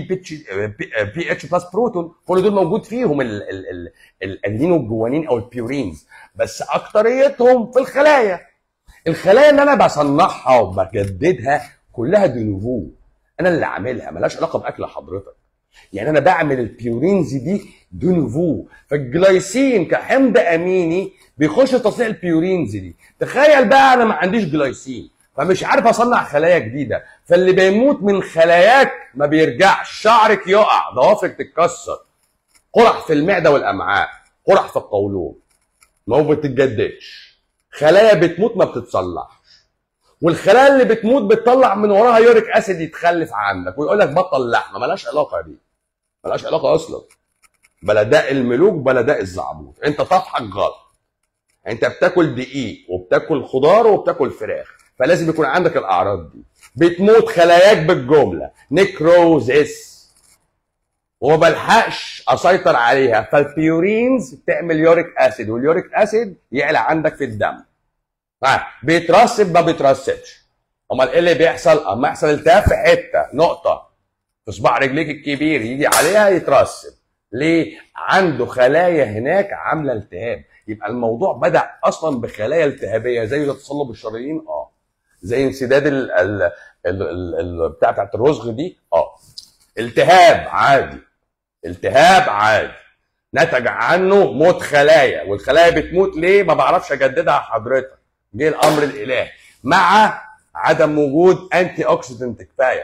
بي اتش بلس بروتون كل دول موجود فيهم ال- ال- ال- الادينين والجوانين او البيورينز بس اكتريتهم في الخلايا الخلايا اللي انا بصنعها وبجددها كلها دينوفو انا اللي عاملها ملهاش علاقه باكل حضرتك يعني انا بعمل البيورينز دي دونوفو فالجلايسين كحمض اميني بيخش تصنيع البيورينز دي تخيل بقى انا ما عنديش جلايسين فمش عارف اصنع خلايا جديده فاللي بيموت من خلاياك ما بيرجعش شعرك يقع ضوافرك تتكسر قرح في المعده والامعاء قرح في القولون ما هو بتتجددش خلايا بتموت ما بتتصلحش والخلايا اللي بتموت بتطلع من وراها يوريك اسيد يتخلف عنك ويقول لك بطل لحمه ملهاش علاقه دي ملهاش علاقه اصلا بلا داء الملوك بلا داء الزعبوط انت طفحك غلط انت بتاكل دقيق وبتاكل خضار وبتاكل فراخ فلازم يكون عندك الاعراض دي بتموت خلاياك بالجمله نيكروزيس وما بلحقش اسيطر عليها فالبيورينز تعمل يوريك اسيد واليوريك اسيد يعلى عندك في الدم ها بيترسب ما بيترسبش امال ايه اللي بيحصل اما يحصل التهاب في حته نقطه في صباع رجليك الكبير يجي عليها يترسب ليه عنده خلايا هناك عامله التهاب يبقى الموضوع بدا اصلا بخلايا التهابيه زي تصلب الشرايين اه زي انسداد ال ال ال ال ال بتاع بتاعت الرزغ دي اه التهاب عادي التهاب عادي نتج عنه موت خلايا والخلايا بتموت ليه ما بعرفش اجددها حضرتك جه الامر الالهي مع عدم وجود انتي اوكسيدنت كفايه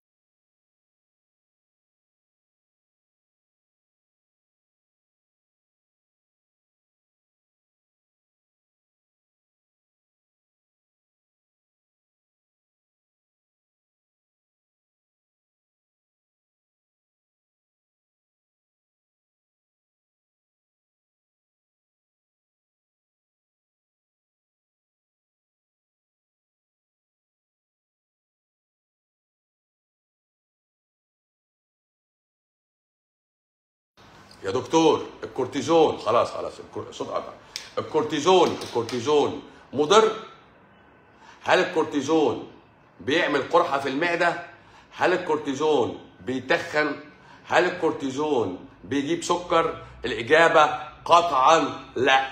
يا دكتور الكورتيزون خلاص خلاص الكور- الصوت قطع الكورتيزون الكورتيزون مضر هل الكورتيزون بيعمل قرحه في المعده هل الكورتيزون بيتخن هل الكورتيزون بيجيب سكر الاجابه قطعا لا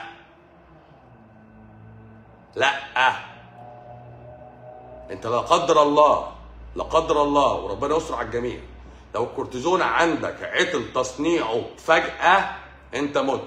لا انت لا قدر الله لا قدر الله وربنا يستر على الجميع لو الكورتيزون عندك عطل تصنيعه فجأة انت مت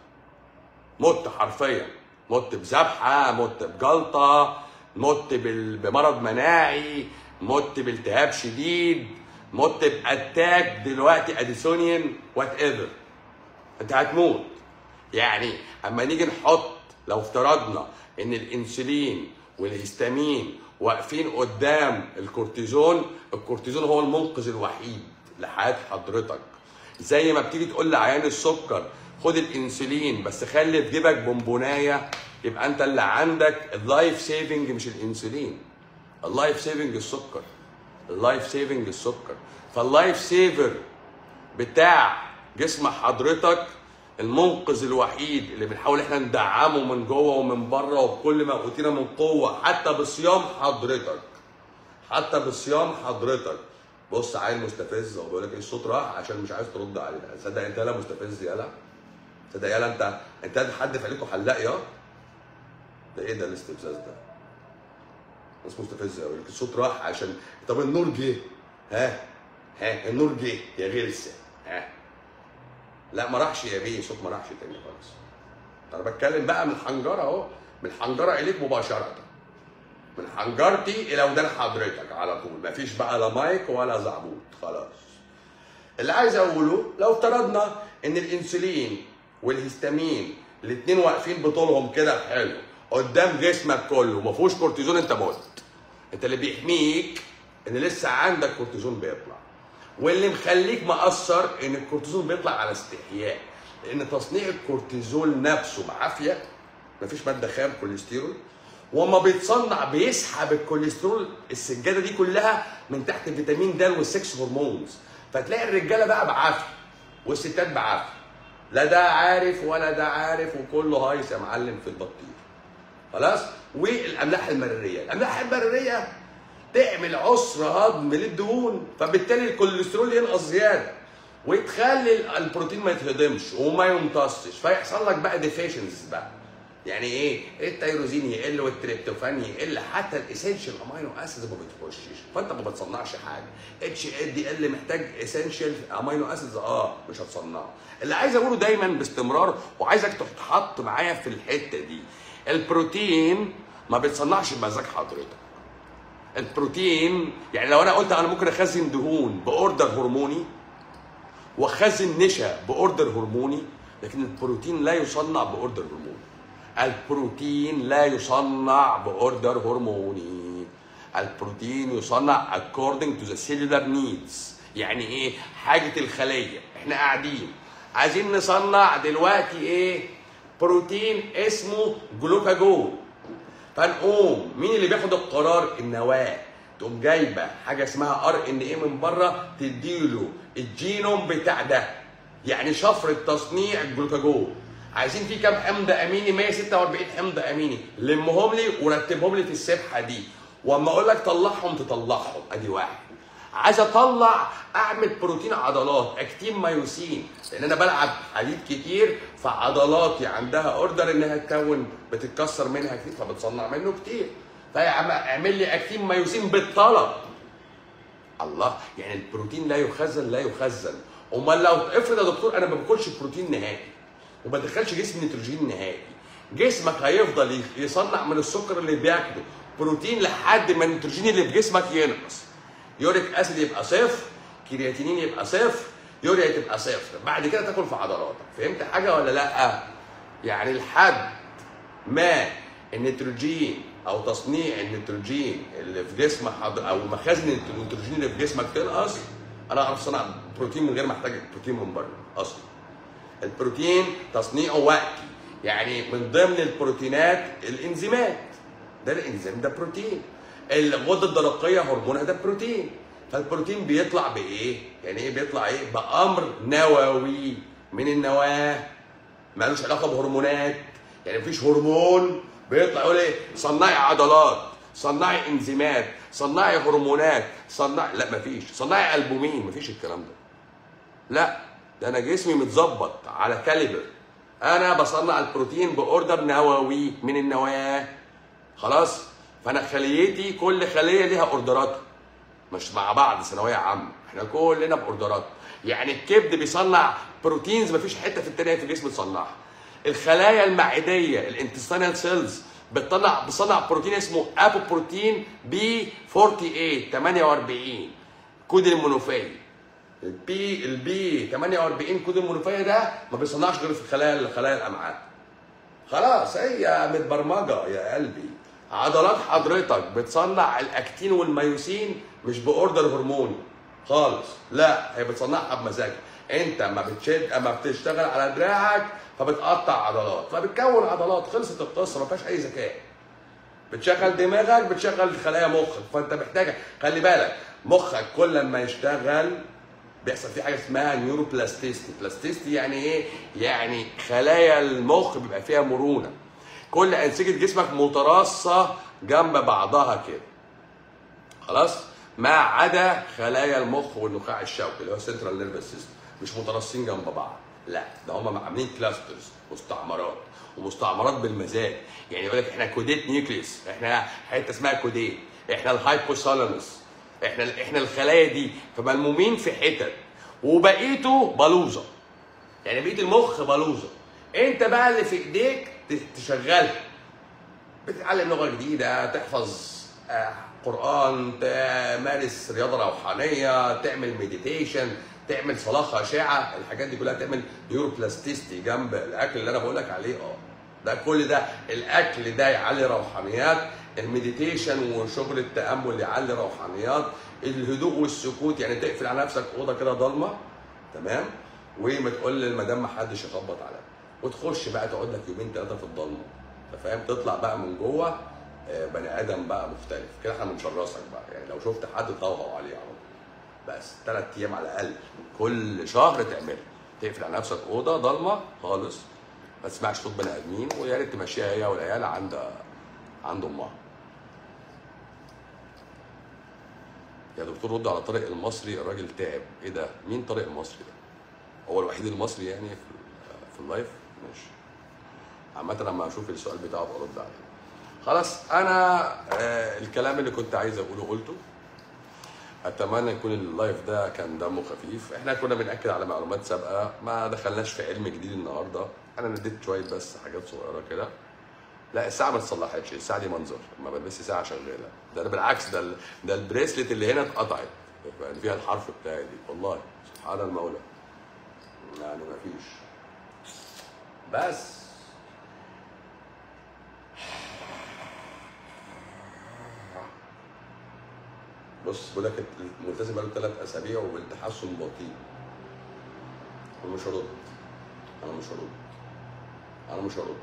مت حرفيا مت بذبحة مت بجلطة مت بال- بمرض مناعي مت بالتهاب شديد مت باتاك دلوقتي اديسونيان وات ايفر انت هتموت يعني اما نيجي نحط لو افترضنا ان الانسولين والهستامين واقفين قدام الكورتيزون الكورتيزون هو المنقذ الوحيد لحياه حضرتك زي ما بتيجي تقول لعيان السكر خد الانسولين بس خلي في جيبك بونبونايه يبقى انت اللي عندك اللايف سيفنج مش الانسولين اللايف سيفنج السكر اللايف سيفنج السكر فاللايف سيفر بتاع جسم حضرتك المنقذ الوحيد اللي بنحاول احنا ندعمه من جوه ومن بره وبكل ما اوتينا من قوه حتى بصيام حضرتك حتى بصيام حضرتك بص عيل مستفز وبيقول لك ايه الصوت راح عشان مش عايز ترد عليه تصدق انت يالا مستفز يالا تصدق يالا انت انت حد في عليكم حلاق يا ده ايه ده الاستفزاز ده ناس مستفزه قوي الصوت راح عشان طب النور جه ها ها النور جه يا غلسه ها لا ما راحش يا بيه صوت ما راحش تاني خالص انا بتكلم بقى من الحنجره اهو من الحنجره اليك مباشره من حنجرتي الى ودان حضرتك على طول مفيش بقى لا مايك ولا زعبوط خلاص اللي عايز اقوله لو افترضنا ان الانسولين والهستامين الاثنين واقفين بطولهم كده حلو قدام جسمك كله ما فيهوش كورتيزون انت مت انت اللي بيحميك ان لسه عندك كورتيزون بيطلع واللي مخليك مقصر ان الكورتيزون بيطلع على استحياء لان تصنيع الكورتيزول نفسه بعافيه مفيش ماده خام كوليسترول وما بيتصنع بيسحب الكوليسترول السجاده دي كلها من تحت فيتامين د والسكس هرمونز فتلاقي الرجاله بقى بعافيه والستات بعافيه لا ده عارف ولا ده عارف وكله هايص يا معلم في البطيخ خلاص والاملاح المراريه الاملاح المراريه تعمل عسر هضم للدهون فبالتالي الكوليسترول ينقص زياده وتخلي البروتين ما يتهضمش وما يمتصش فيحصل لك بقى ديفيشنز بقى يعني ايه التيروزين يقل والتريبتوفان يقل حتى الاسينشال امينو اسيدز ما بتخشش فانت ما بتصنعش حاجه اتش دي ال محتاج اسينشال امينو اسيدز اه مش هتصنعه اللي عايز اقوله دايما باستمرار وعايزك تتحط معايا في الحته دي البروتين ما بيتصنعش بمزاج حضرتك البروتين يعني لو انا قلت انا ممكن اخزن دهون باوردر هرموني واخزن نشا باوردر هرموني لكن البروتين لا يصنع باوردر هرموني البروتين لا يصنع باوردر هرموني البروتين يصنع according to the cellular needs يعني ايه حاجه الخليه احنا قاعدين عايزين نصنع دلوقتي ايه بروتين اسمه جلوكاجون فنقوم مين اللي بياخد القرار النواه تقوم جايبه حاجه اسمها ار ان ايه من بره تديله الجينوم بتاع ده يعني شفره تصنيع الجلوكاجون عايزين فيه كام حمض اميني 146 حمض اميني لمهم لي ورتبهم لي في السبحه دي واما اقول لك طلعهم تطلعهم ادي واحد عايز اطلع اعمل بروتين عضلات اكتين مايوسين لان انا بلعب حديد كتير فعضلاتي عندها اوردر انها تكون بتتكسر منها كتير فبتصنع منه كتير فاعمل لي اكتين مايوسين بالطلب الله يعني البروتين لا يخزن لا يخزن امال لو افرض يا دكتور انا ما باكلش بروتين نهائي وما بدخلش جسمي نيتروجين نهائي جسمك هيفضل يصنع من السكر اللي بياكله بروتين لحد ما النيتروجين اللي في جسمك ينقص يوريك اسيد يبقى صفر كرياتينين يبقى صفر يوريا تبقى صفر بعد كده تاكل في عضلاتك فهمت حاجه ولا لا يعني لحد ما النيتروجين او تصنيع النيتروجين اللي في جسم حضر او مخازن النيتروجين اللي في جسمك تنقص انا اعرف اصنع بروتين من غير ما احتاج بروتين من بره اصلا البروتين تصنيعه وقتي يعني من ضمن البروتينات الانزيمات ده الانزيم ده بروتين الغده الدرقيه هرمونها ده بروتين فالبروتين بيطلع بايه؟ يعني ايه بيطلع ايه؟ بامر نووي من النواه مالوش علاقه بهرمونات يعني مفيش هرمون بيطلع يقول ايه؟ صنعي عضلات صنعي انزيمات صنعي هرمونات صنعي لا مفيش صنعي البومين مفيش الكلام ده لا ده انا جسمي متظبط على كاليبر انا بصنع البروتين باوردر نووي من النواه خلاص فانا خليتي كل خليه ليها اوردراتها مش مع بعض ثانويه عامه احنا كلنا باوردرات يعني الكبد بيصنع بروتينز مفيش حته في التانية في الجسم تصنعها الخلايا المعديه الانتستينال سيلز بتطلع بتصنع بروتين اسمه ابو بروتين بي 48 48 كود المنوفيه البي البي 48 كود المنوفيه ده ما بيصنعش غير في خلايا خلايا الامعاء خلاص هي متبرمجه يا قلبي عضلات حضرتك بتصنع الاكتين والميوسين مش باوردر هرموني خالص لا هي بتصنعها بمزاجها انت اما بتشد اما بتشتغل على دراعك فبتقطع عضلات فبتكون عضلات خلصت القصه ما فيهاش اي ذكاء بتشغل دماغك بتشغل خلايا مخك فانت محتاج خلي بالك مخك كل ما يشتغل بيحصل فيه حاجه اسمها نيوروبلاستيستي بلاستيستي يعني ايه يعني خلايا المخ بيبقى فيها مرونه كل انسجه جسمك متراصه جنب بعضها كده خلاص ما عدا خلايا المخ والنخاع الشوكي اللي هو سنترال نيرفس سيستم مش متراصين جنب بعض لا ده هم عاملين كلاسترز مستعمرات ومستعمرات بالمزاج يعني يقول لك احنا كوديت نيوكليس احنا حته اسمها كوديت احنا الهايبوثالاموس احنا احنا الخلايا دي فملمومين في حتت وبقيته بلوزه يعني بقيه المخ بلوزه انت بقى اللي في ايديك ت- تشغلها بتتعلم لغه جديده تحفظ آه، قران تمارس رياضه روحانيه تعمل مديتيشن تعمل صلاه خاشعه الحاجات دي كلها تعمل نيوروبلاستيستي جنب الاكل اللي انا بقول لك عليه اه ده كل ده الاكل ده يعلي روحانيات المديتيشن وشغل التامل يعلي روحانيات الهدوء والسكوت يعني تقفل على نفسك اوضه كده ضلمه تمام وما تقول للمدام ما حدش يخبط عليك وتخش بقى تقعد لك يومين ثلاثه في الضلمه انت فاهم تطلع بقى من جوه آه، بني ادم بقى مختلف كده احنا بنشرسك بقى يعني لو شفت حد طوهوا عليه على طول بس ثلاث ايام على الاقل كل شهر تعملها تقفل على نفسك اوضه ضلمه خالص ما تسمعش صوت بني ادمين ويا ريت تمشيها هي والعيال عند عند امها يا دكتور رد على طارق المصري الراجل تعب ايه ده مين طارق المصري ده هو الوحيد المصري يعني في في اللايف ماشي عامة لما اشوف السؤال بتاعه برد عليه خلاص انا آه الكلام اللي كنت عايز اقوله قلته اتمنى يكون اللايف ده كان دمه خفيف احنا كنا بناكد على معلومات سابقه ما دخلناش في علم جديد النهارده انا نديت شويه بس حاجات صغيره كده لا الساعه ما اتصلحتش الساعه دي منظر ما بلبسش ساعه شغاله ده انا بالعكس ده ال- ده البريسلت اللي هنا اتقطعت يعني فيها الحرف بتاعي دي والله سبحان المولى يعني ما فيش بس بص بقول لك الملتزم بقاله ثلاث اسابيع وبالتحسن بطيء انا مش هرد انا مش هرد انا مش هرد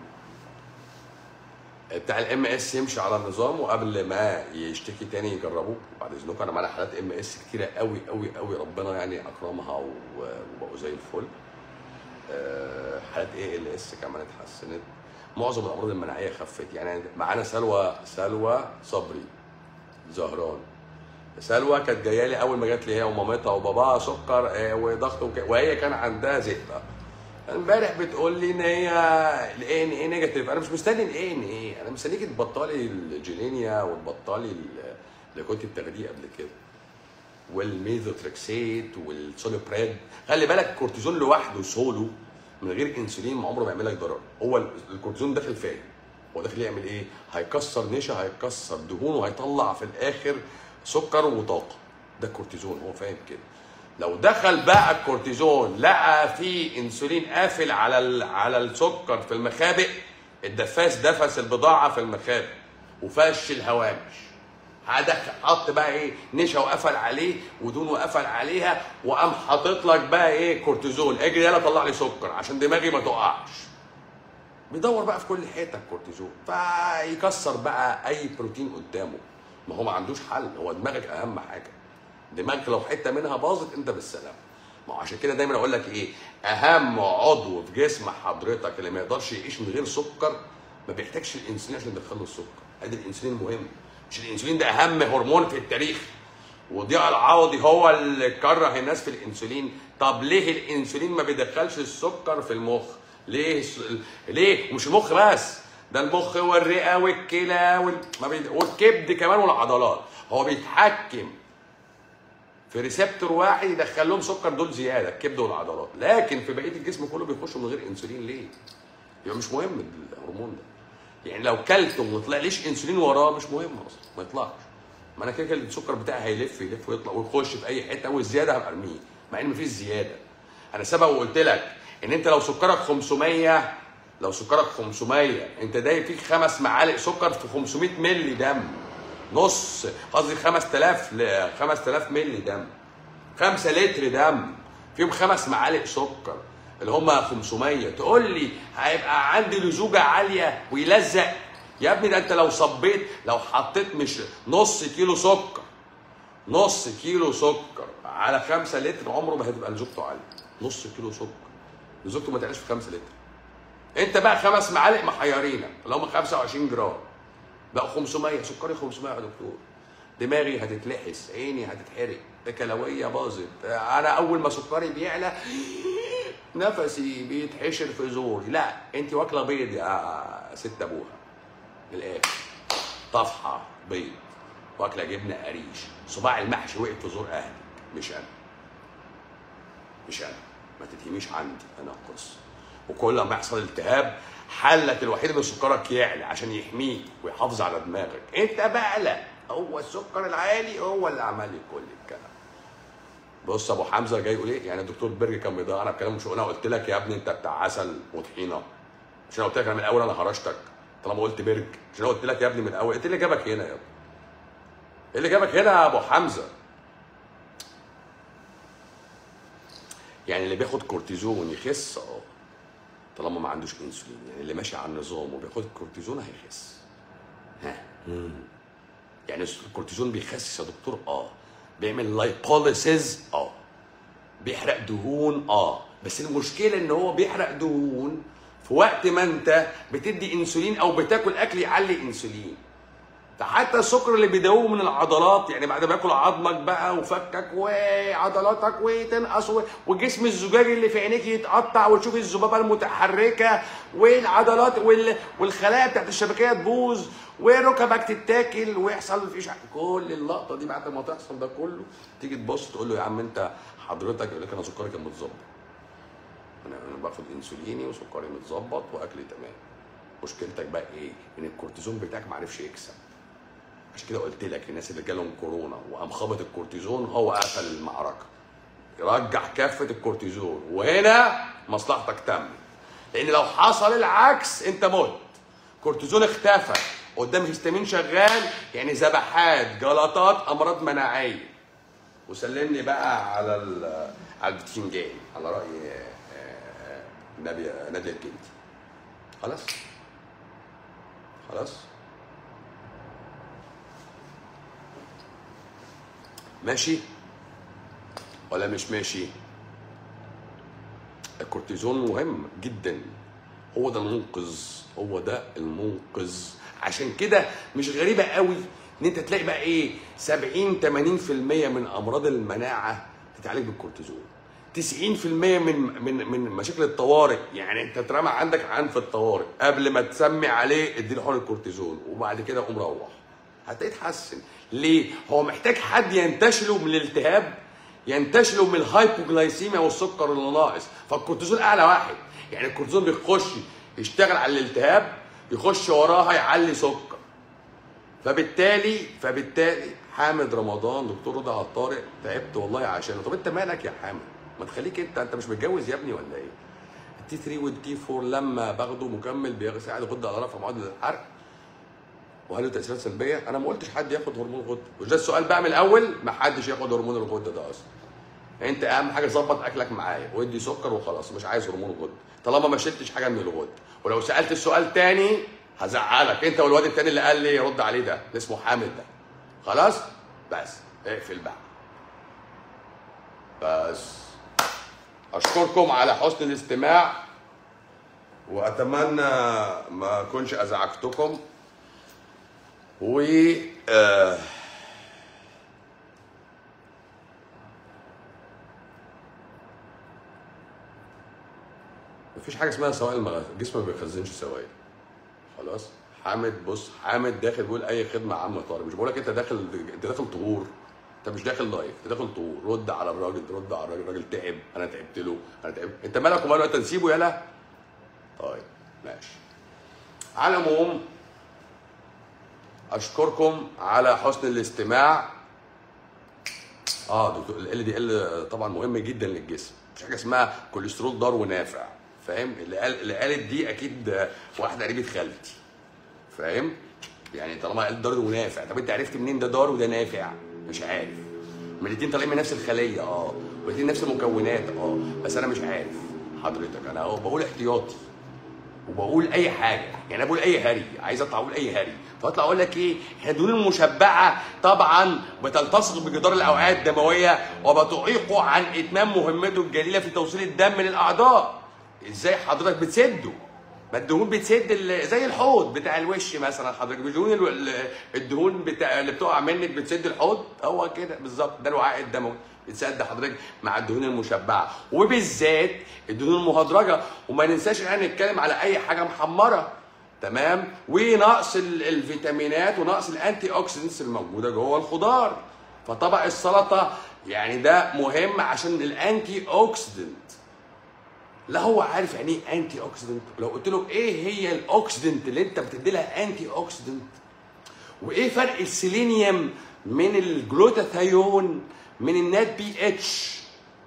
بتاع الام اس يمشي على النظام وقبل ما يشتكي تاني يجربوه بعد اذنكم انا معايا حالات ام اس كتيره قوي قوي قوي ربنا يعني اكرمها و- وبقوا زي الفل آه، حالات اي ال اس كمان اتحسنت معظم الامراض المناعيه خفت يعني معانا سلوى سلوى صبري زهران سلوى كانت جايه لي اول ما جات لي هي ومامتها وباباها سكر آه، وضغط وك... وهي كان عندها زئبه امبارح بتقول لي ان هي الاي ان اي نيجاتيف انا مش مستني الاي ان اي انا مستنيك تبطلي الجيلينيا وتبطلي ال- اللي كنت بتاخديه قبل كده والميزوتريكسيت والسوليبريد خلي بالك الكورتيزون لوحده سولو من غير انسولين ما عمره ما يعمل لك ضرر هو ال- الكورتيزون داخل فاهم هو داخل يعمل ايه هيكسر نشا هيكسر دهون وهيطلع في الاخر سكر وطاقه ده الكورتيزون هو فاهم كده لو دخل بقى الكورتيزون لقى في انسولين قافل على ال- على السكر في المخابئ الدفاس دفس البضاعه في المخابئ وفش الهوامش هدخل حط بقى ايه نشا وقفل عليه ودون وقفل عليها وقام حاطط لك بقى ايه كورتيزون اجري يلا طلع لي سكر عشان دماغي ما تقعش بيدور بقى في كل حته الكورتيزون فيكسر بقى اي بروتين قدامه ما هو ما عندوش حل هو دماغك اهم حاجه دماغك لو حته منها باظت انت بالسلامه ما هو عشان كده دايما اقول لك ايه اهم عضو في جسم حضرتك اللي ما يقدرش يعيش من غير سكر ما بيحتاجش الانسولين عشان يدخله السكر ادي الانسولين مهم مش الانسولين ده اهم هرمون في التاريخ وضياء العوضي هو اللي كره الناس في الانسولين طب ليه الانسولين ما بيدخلش السكر في المخ ليه ليه مش المخ بس ده المخ والرئه والكلى وال... ما بي... والكبد كمان والعضلات هو بيتحكم في ريسبتور واحد يدخل لهم سكر دول زياده الكبد والعضلات لكن في بقيه الجسم كله بيخشوا من غير انسولين ليه يبقى مش مهم الهرمون ده يعني لو كلته وما طلعليش انسولين وراه مش مهم اصلا ما يطلعش ما انا كده كده السكر بتاعي هيلف يلف ويطلع ويخش في اي حته والزياده هبقى ارميه مع ان مفيش زياده انا سبق وقلت لك ان انت لو سكرك 500 لو سكرك 500 انت دايب فيك خمس معالق سكر في 500 مللي دم نص قصدي 5000 ل 5000 مللي دم 5 لتر دم فيهم خمس معالق سكر اللي هم 500 تقول لي هيبقى عندي لزوجه عاليه ويلزق يا ابني ده انت لو صبيت لو حطيت مش نص كيلو سكر نص كيلو سكر على 5 لتر عمره ما هتبقى لزوجته عاليه نص كيلو سكر لزوجته ما تعيش في 5 لتر انت بقى خمس معالق محيرينك اللي هم 25 جرام بقى 500 سكري 500 يا دكتور دماغي هتتلحس عيني هتتحرق الكلويه باظت انا اول ما سكري بيعلى نفسي بيتحشر في زوري لا انت واكله بيض يا ست ابوها من الاخر طفحه بيض واكله جبنه قريش صباع المحشي وقف في زور اهلك مش انا مش انا ما تتهميش عندي انا القصه وكل ما يحصل التهاب حلك الوحيد ان سكرك يعلى عشان يحميك ويحافظ على دماغك انت بقى لا هو السكر العالي هو اللي عمل لي كل الكلام بص ابو حمزه جاي يقول ايه يعني الدكتور برج كان بيضيعنا بكلام مش انا قلت لك يا ابني انت بتاع عسل وطحينه مش انا قلت لك انا من الاول انا هرشتك طالما قلت برج مش انا قلت لك يا ابني من الاول ايه اللي جابك هنا يا ابني ايه اللي جابك هنا يا ابو حمزه يعني اللي بياخد كورتيزون يخس اه طالما ما عندوش انسولين يعني اللي ماشي على النظام وبياخد كورتيزون هيخس ها مم. يعني الكورتيزون بيخسس يا دكتور اه بيعمل لايبوليسيز اه بيحرق دهون اه بس المشكله ان هو بيحرق دهون في وقت ما انت بتدي انسولين او بتاكل اكل يعلي انسولين ده حتى السكر اللي بيداومه من العضلات يعني بعد ما ياكل عظمك بقى وفكك وعضلاتك وتنقص و- والجسم الزجاجي اللي في عينيك يتقطع وتشوف الذبابه المتحركه والعضلات وال... والخلايا بتاعت الشبكيه تبوظ وركبك تتاكل ويحصل فيش كل اللقطه دي بعد ما تحصل ده كله تيجي تبص تقول له يا عم انت حضرتك يقول لك انا سكري كان متظبط انا انا باخد انسوليني وسكري متظبط واكلي تمام مشكلتك بقى ايه؟ ان الكورتيزون بتاعك ما عرفش يكسب عشان كده قلت لك الناس اللي جالهم كورونا وقام خبط الكورتيزون هو قفل المعركه رجع كافه الكورتيزون وهنا مصلحتك تمت لان لو حصل العكس انت مت كورتيزون اختفى قدام هيستامين شغال يعني ذبحات جلطات امراض مناعيه وسلمني بقى على ال- على البتنجان على راي آه، آه، نبي ناديه الجندي خلاص خلاص ماشي ولا مش ماشي الكورتيزون مهم جدا هو ده المنقذ هو ده المنقذ عشان كده مش غريبه قوي ان انت تلاقي بقى ايه 70 80% من امراض المناعه تتعالج بالكورتيزون 90% من من من مشاكل الطوارئ يعني انت اترمى عندك عن في الطوارئ قبل ما تسمي عليه اديله حقن الكورتيزون وبعد كده قوم روح هتلاقيه اتحسن ليه؟ هو محتاج حد ينتشله من الالتهاب ينتشله من الهايبوجلايسيميا والسكر اللي ناقص فالكورتيزون اعلى واحد يعني الكورتيزون بيخش يشتغل على الالتهاب يخش وراها يعلي سكر فبالتالي فبالتالي حامد رمضان دكتور رضا عطارق تعبت والله عشانه طب انت مالك يا حامد ما تخليك انت انت مش متجوز يا ابني ولا ايه التي 3 والتي 4 لما باخده مكمل بيساعد الغده على رفع معدل الحرق وهل له تاثيرات سلبيه؟ انا ما قلتش حد ياخد هرمون غده، مش ده السؤال بقى من الاول؟ ما حدش ياخد هرمون الغده ده اصلا. انت اهم حاجه ظبط اكلك معايا وادي سكر وخلاص مش عايز هرمون غده، طالما ما شلتش حاجه من الغده، ولو سالت السؤال تاني هزعلك انت والواد التاني اللي قال لي رد عليه ده اللي اسمه حامد ده. خلاص؟ بس اقفل بقى. بس اشكركم على حسن الاستماع واتمنى ما اكونش ازعجتكم و آه، مفيش حاجه اسمها سوائل المغ... الجسم ما بيخزنش سوائل خلاص حامد بص حامد داخل بيقول اي خدمه عامه طارق مش بقول لك انت داخل انت داخل طهور انت مش داخل لايف انت داخل طهور رد على الراجل رد على الراجل الراجل تعب انا تعبت له انا تعبت انت مالك وماله انت نسيبه يالا طيب ماشي على العموم اشكركم على حسن الاستماع اه دكتور ال دي ال طبعا مهم جدا للجسم مش حاجه اسمها كوليسترول ضار ونافع فاهم اللي قال اللي قالت دي اكيد واحده قريبه خالتي فاهم يعني طالما قال ضار ونافع طب انت عرفت منين ده ضار وده نافع مش عارف ما الاتنين طالعين من نفس الخليه اه والاتنين نفس المكونات اه بس انا مش عارف حضرتك انا اهو بقول احتياطي وبقول اي حاجه يعني انا بقول اي هري عايز اطلع اقول اي هري فاطلع اقول لك ايه احنا الدهون المشبعه طبعا بتلتصق بجدار الاوعيه الدمويه وبتعيقه عن اتمام مهمته الجليله في توصيل الدم للاعضاء ازاي حضرتك بتسده ما الدهون بتسد ال- زي الحوض بتاع الوش مثلا حضرتك الدهون ال- ال- الدهون بتاع اللي بتقع منك بتسد الحوض هو كده بالظبط ده الوعاء الدموي بتسد حضرتك مع الدهون المشبعه وبالذات الدهون المهدرجه وما ننساش ان احنا نتكلم على اي حاجه محمره تمام ونقص ال- الفيتامينات ونقص الانتي اوكسيدنتس الموجوده جوه الخضار فطبق السلطه يعني ده مهم عشان الانتي اوكسيدنت لا هو عارف يعني ايه انتي اوكسيدنت لو قلت له ايه هي الاوكسيدنت اللي انت بتدي لها انتي اوكسيدنت وايه فرق السيلينيوم من الجلوتاثيون من النات بي اتش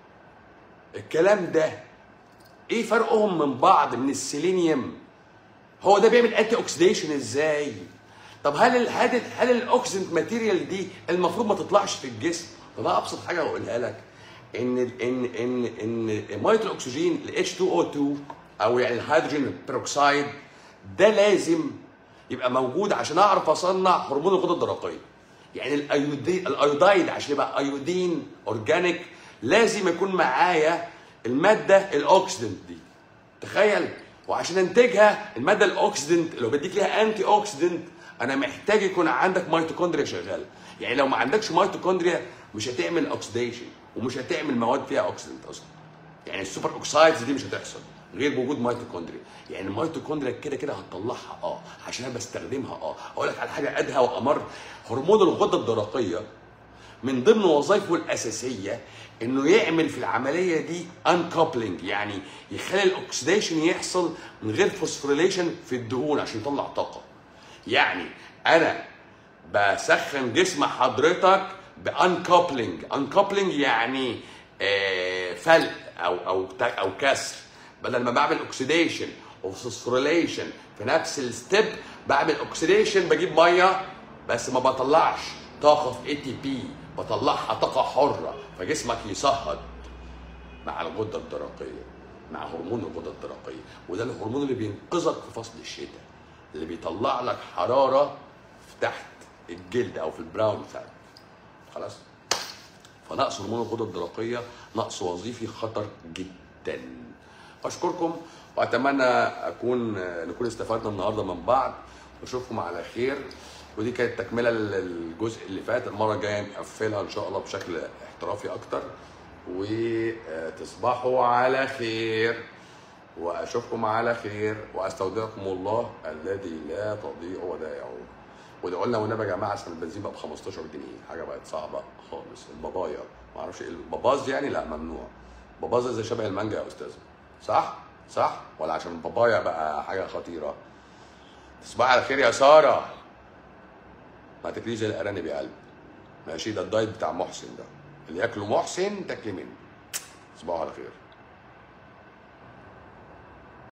الكلام ده ايه فرقهم من بعض من السيلينيوم هو ده بيعمل انتي اوكسيديشن ازاي طب هل ال هل ال هل الاوكسيدنت ماتيريال دي المفروض ما تطلعش في الجسم طب أنا ابسط حاجه اقولها لك ان ال ان ان ان ميه الاكسجين ال H2O2 او يعني الهيدروجين بيروكسيد ده لازم يبقى موجود عشان اعرف اصنع هرمون الغده الدرقيه يعني الايودين الايودايد عشان يبقى ايودين اورجانيك لازم يكون معايا الماده الاوكسيدنت دي تخيل وعشان انتجها الماده الاوكسيدنت لو بديك ليها انتي اوكسيدنت انا محتاج يكون عندك ميتوكوندريا شغاله يعني لو ما عندكش ميتوكوندريا مش هتعمل اوكسيديشن ومش هتعمل مواد فيها اوكسيدنت اصلا يعني السوبر اوكسايدز دي مش هتحصل غير بوجود ميتوكوندريا يعني الميتوكوندريا كده كده هتطلعها اه عشان انا بستخدمها اه اقول لك على حاجه ادهى وامر هرمون الغده الدرقيه من ضمن وظائفه الاساسيه انه يعمل في العمليه دي انكابلنج يعني يخلي الاكسديشن يحصل من غير فوسفوريليشن في الدهون عشان يطلع طاقه يعني انا بسخن جسم حضرتك بانكابلنج انكابلنج يعني آه، فلق او او او كسر بدل ما بعمل اوكسيديشن وفوسفوريليشن في نفس الستيب بعمل اوكسيديشن بجيب ميه بس ما بطلعش طاقه في اي تي بي بطلعها طاقه حره فجسمك يصهد مع الغده الدرقيه مع هرمون الغده الدرقيه وده الهرمون اللي بينقذك في فصل الشتاء اللي بيطلع لك حراره في تحت الجلد او في البراون فات خلاص فنقص هرمون الغده الدرقيه نقص وظيفي خطر جدا اشكركم واتمنى اكون نكون استفدنا النهارده من بعض واشوفكم على خير ودي كانت تكمله للجزء اللي فات المره الجايه نقفلها ان شاء الله بشكل احترافي اكتر وتصبحوا على خير واشوفكم على خير واستودعكم الله الذي لا تضيع ودائعه وادعوا لنا والنبي يا جماعه عشان البنزين بقى ب 15 جنيه حاجه بقت صعبه خالص البابايا ما اعرفش ايه الباباز يعني لا ممنوع باباز زي شبه المانجا يا استاذ صح صح ولا عشان البابايا بقى حاجه خطيره تصبح على خير يا ساره ما تاكليش زي الارانب يا قلبي ماشي ده الدايت بتاع محسن ده اللي ياكله محسن تاكلي منه تصبحوا على خير